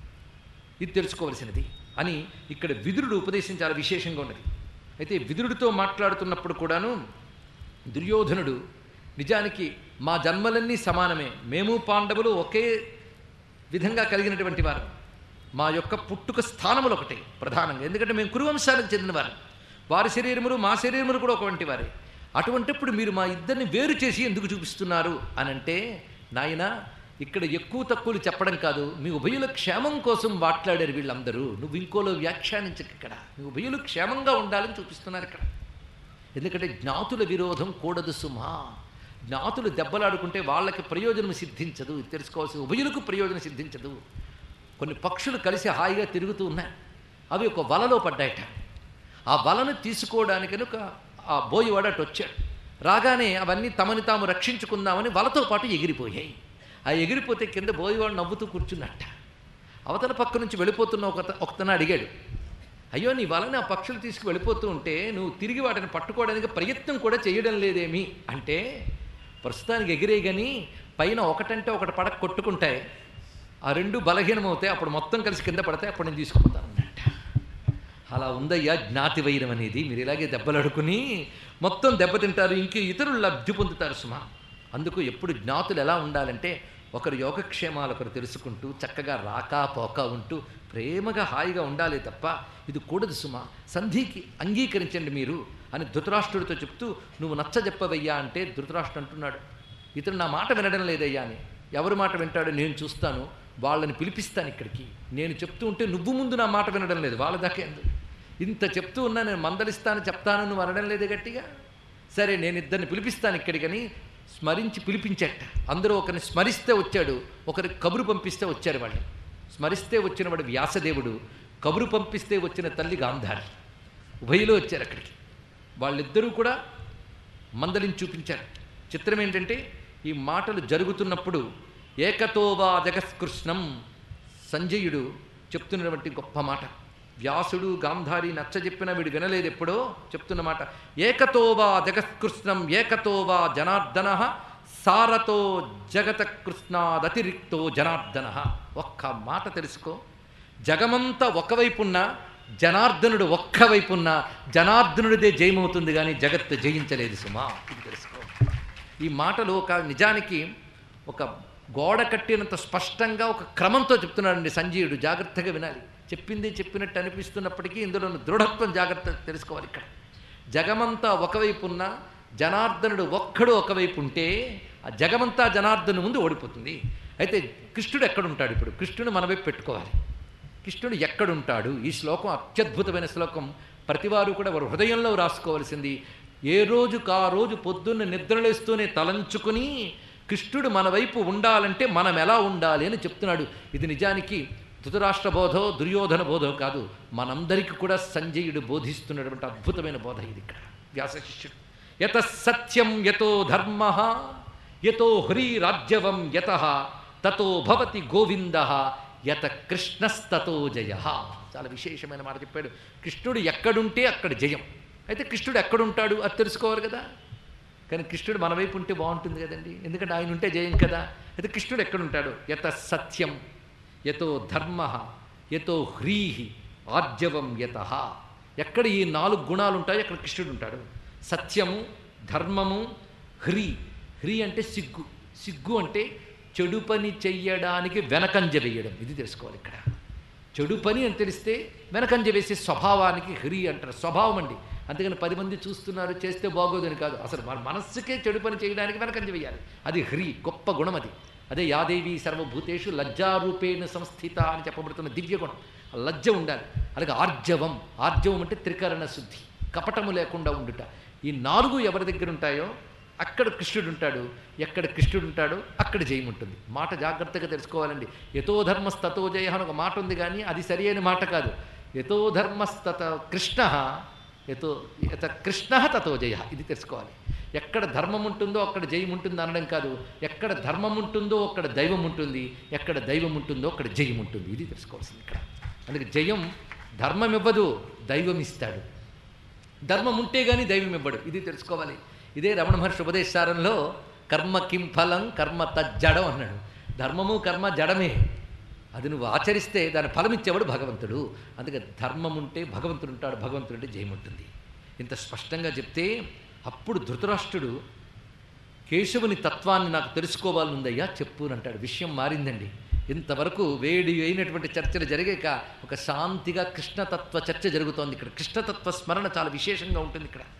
S1: ఇది తెలుసుకోవలసినది అని ఇక్కడ విదురుడు ఉపదేశం చాలా విశేషంగా ఉన్నది అయితే విదురుడితో మాట్లాడుతున్నప్పుడు కూడాను దుర్యోధనుడు నిజానికి మా జన్మలన్నీ సమానమే మేము పాండవులు ఒకే విధంగా కలిగినటువంటి వారు మా యొక్క పుట్టుక స్థానములు ఒకటే ప్రధానంగా ఎందుకంటే మేము కురువంశానికి చెందినవారు వారి శరీరములు మా శరీరములు కూడా ఒకవంటి వారే అటువంటిప్పుడు మీరు మా ఇద్దరిని వేరు చేసి ఎందుకు చూపిస్తున్నారు అని అంటే నాయన ఇక్కడ ఎక్కువ తక్కువలు చెప్పడం కాదు మీ ఉభయుల క్షేమం కోసం మాట్లాడారు వీళ్ళందరూ నువ్వు ఇంకోలో వ్యాఖ్యానించక ఇక్కడ మీ ఉభయులు క్షేమంగా ఉండాలని చూపిస్తున్నారు ఇక్కడ ఎందుకంటే జ్ఞాతుల విరోధం కూడదు సుమా జ్ఞాతులు దెబ్బలాడుకుంటే వాళ్ళకి ప్రయోజనం సిద్ధించదు ఇది తెలుసుకోవాల్సిన ఉభయులకు ప్రయోజనం సిద్ధించదు కొన్ని పక్షులు కలిసి హాయిగా తిరుగుతూ ఉన్నాయి అవి ఒక వలలో పడ్డాయట ఆ వలను తీసుకోవడానికని ఒక ఆ బోయివాడు అటు వచ్చాడు రాగానే అవన్నీ తమని తాము రక్షించుకుందామని వలతో పాటు ఎగిరిపోయాయి ఆ ఎగిరిపోతే కింద బోయివాడు నవ్వుతూ కూర్చున్నట్ట అవతల పక్క నుంచి వెళ్ళిపోతున్న ఒక ఒకతను అడిగాడు అయ్యో నీ వలని ఆ పక్షులు తీసుకు వెళ్ళిపోతూ ఉంటే నువ్వు తిరిగి వాటిని పట్టుకోవడానికి ప్రయత్నం కూడా చేయడం లేదేమి అంటే ప్రస్తుతానికి ఎగిరే కానీ పైన ఒకటంటే ఒకటి పడక కొట్టుకుంటాయి ఆ రెండు బలహీనమవుతాయి అప్పుడు మొత్తం కలిసి కింద పడతాయి అప్పుడు నేను తీసుకుపోతాను అన్నట్ట అలా ఉందయ్యా జ్ఞాతి వైరం అనేది మీరు ఇలాగే దెబ్బలాడుకుని మొత్తం దెబ్బతింటారు ఇంక ఇతరులు లబ్ధి పొందుతారు సుమా అందుకు ఎప్పుడు జ్ఞాతులు ఎలా ఉండాలంటే ఒకరు యోగక్షేమాలు ఒకరు తెలుసుకుంటూ చక్కగా రాకా పోకా ఉంటూ ప్రేమగా హాయిగా ఉండాలి తప్ప ఇది కూడదు సుమా సంధికి అంగీకరించండి మీరు అని ధృతరాష్ట్రుడితో చెప్తూ నువ్వు నచ్చ చెప్పవయ్యా అంటే ధృతరాష్ట్రుడు అంటున్నాడు ఇతను నా మాట వినడం లేదయ్యా అని ఎవరి మాట వింటాడో నేను చూస్తాను వాళ్ళని పిలిపిస్తాను ఇక్కడికి నేను చెప్తూ ఉంటే నువ్వు ముందు నా మాట వినడం లేదు వాళ్ళ దాకా ఎందుకు ఇంత చెప్తూ ఉన్నా నేను మందలిస్తాను చెప్తాను నువ్వు అనడం లేదు గట్టిగా సరే నేను ఇద్దరిని పిలిపిస్తాను ఇక్కడికని స్మరించి పిలిపించట అందరూ ఒకరిని స్మరిస్తే వచ్చాడు ఒకరికి కబురు పంపిస్తే వచ్చారు వాళ్ళు స్మరిస్తే వచ్చిన వాడు వ్యాసదేవుడు కబురు పంపిస్తే వచ్చిన తల్లి గాంధారి ఉభయలో వచ్చారు అక్కడికి వాళ్ళిద్దరూ కూడా మందలిని చూపించారు చిత్రం ఏంటంటే ఈ మాటలు జరుగుతున్నప్పుడు ఏకతోవా జగత్కృష్ణం సంజయుడు చెప్తున్నటువంటి గొప్ప మాట వ్యాసుడు గాంధారి నచ్చ చెప్పిన వీడు వినలేదు ఎప్పుడో చెప్తున్న మాట ఏకతోవా జగత్కృష్ణం ఏకతోవా జనార్దన సారతో జగత కృష్ణాదతిరిక్తో జనార్దన ఒక్క మాట తెలుసుకో జగమంతా ఒకవైపున్న జనార్దనుడు ఒక్కవైపున్న జనార్దనుడిదే జయమవుతుంది కానీ జగత్తు జయించలేదు సుమా ఇది తెలుసుకో ఈ మాటలు ఒక నిజానికి ఒక గోడ కట్టినంత స్పష్టంగా ఒక క్రమంతో చెప్తున్నాడండి సంజీవుడు జాగ్రత్తగా వినాలి చెప్పింది చెప్పినట్టు అనిపిస్తున్నప్పటికీ ఇందులో ఉన్న దృఢత్వం జాగ్రత్త తెలుసుకోవాలి ఇక్కడ జగమంతా ఒకవైపు ఉన్న జనార్దనుడు ఒక్కడు ఒకవైపు ఉంటే ఆ జగమంతా జనార్దను ముందు ఓడిపోతుంది అయితే కృష్ణుడు ఎక్కడుంటాడు ఇప్పుడు కృష్ణుడు మన వైపు పెట్టుకోవాలి కృష్ణుడు ఎక్కడుంటాడు ఈ శ్లోకం అత్యద్భుతమైన శ్లోకం ప్రతివారు కూడా వారు హృదయంలో రాసుకోవాల్సింది ఏ రోజుకు ఆ రోజు పొద్దున్న నిద్రలేస్తూనే తలంచుకుని కృష్ణుడు మన వైపు ఉండాలంటే మనం ఎలా ఉండాలి అని చెప్తున్నాడు ఇది నిజానికి ధృతరాష్ట్ర బోధో దుర్యోధన బోధో కాదు మనందరికీ కూడా సంజయుడు బోధిస్తున్నటువంటి అద్భుతమైన బోధ ఇది ఇక్కడ వ్యాస శిష్యుడు యత సత్యం యతో ధర్మ యతో హ్రీరాజ్యవం యత తతో భవతి గోవింద యత కృష్ణస్తతో జయ చాలా విశేషమైన మాట చెప్పాడు కృష్ణుడు ఎక్కడుంటే అక్కడ జయం అయితే కృష్ణుడు ఎక్కడుంటాడు అది తెలుసుకోవాలి కదా కానీ కృష్ణుడు మన వైపు ఉంటే బాగుంటుంది కదండి ఎందుకంటే ఆయన ఉంటే జయం కదా అయితే కృష్ణుడు ఎక్కడుంటాడు యత సత్యం యతో ధర్మ యతో హ్రీహి ఆర్జవం యత ఎక్కడ ఈ నాలుగు గుణాలు ఉంటాయో అక్కడ కృష్ణుడు ఉంటాడు సత్యము ధర్మము హ్రీ హ్రీ అంటే సిగ్గు సిగ్గు అంటే చెడు పని చెయ్యడానికి వెనకంజ వేయడం ఇది తెలుసుకోవాలి ఇక్కడ చెడు పని అని తెలిస్తే వెనకంజ వేసే స్వభావానికి హ్రీ అంటారు స్వభావం అండి అందుకని పది మంది చూస్తున్నారు చేస్తే బాగోదని కాదు అసలు మన మనస్సుకే చెడు పని చేయడానికి వెనకంజ వేయాలి అది హ్రీ గొప్ప గుణం అది అదే యాదేవి సర్వభూతేషు లజ్జారూపేణ సంస్థిత అని చెప్పబడుతున్న దివ్య గుణం ఆ లజ్జ ఉండాలి అలాగే ఆర్జవం ఆర్జవం అంటే త్రికరణ శుద్ధి కపటము లేకుండా ఉండుట ఈ నాలుగు ఎవరి దగ్గర ఉంటాయో అక్కడ కృష్ణుడు ఉంటాడు ఎక్కడ కృష్ణుడు ఉంటాడో అక్కడ జయం ఉంటుంది మాట జాగ్రత్తగా తెలుసుకోవాలండి యతో ధర్మస్తతో జయ అని ఒక మాట ఉంది కానీ అది సరి అయిన మాట కాదు యతో ధర్మస్తత కృష్ణ యతో యత కృష్ణ తతో జయ ఇది తెలుసుకోవాలి ఎక్కడ ధర్మం ఉంటుందో అక్కడ జయం ఉంటుంది అనడం కాదు ఎక్కడ ధర్మం ఉంటుందో అక్కడ దైవం ఉంటుంది ఎక్కడ దైవం ఉంటుందో అక్కడ జయం ఉంటుంది ఇది తెలుసుకోవాల్సింది ఇక్కడ అందుకే జయం ధర్మం ఇవ్వదు దైవం ఇస్తాడు ధర్మం ఉంటే కానీ దైవం ఇవ్వడు ఇది తెలుసుకోవాలి ఇదే రమణ మహర్షి ఉపదేశారంలో కర్మ కిం ఫలం కర్మ తజ్జడం అన్నాడు ధర్మము కర్మ జడమే అది నువ్వు ఆచరిస్తే దాని ఫలం ఇచ్చేవాడు భగవంతుడు అందుకే ధర్మం ఉంటే భగవంతుడు ఉంటాడు భగవంతుడు అంటే జయం ఉంటుంది ఇంత స్పష్టంగా చెప్తే అప్పుడు ధృతరాష్ట్రుడు కేశవుని తత్వాన్ని నాకు తెలుసుకోవాలనుందయ్యా చెప్పు అని అంటాడు విషయం మారిందండి ఇంతవరకు వేడి అయినటువంటి చర్చలు జరిగాక ఒక శాంతిగా కృష్ణతత్వ చర్చ జరుగుతోంది ఇక్కడ కృష్ణతత్వ స్మరణ చాలా విశేషంగా ఉంటుంది ఇక్కడ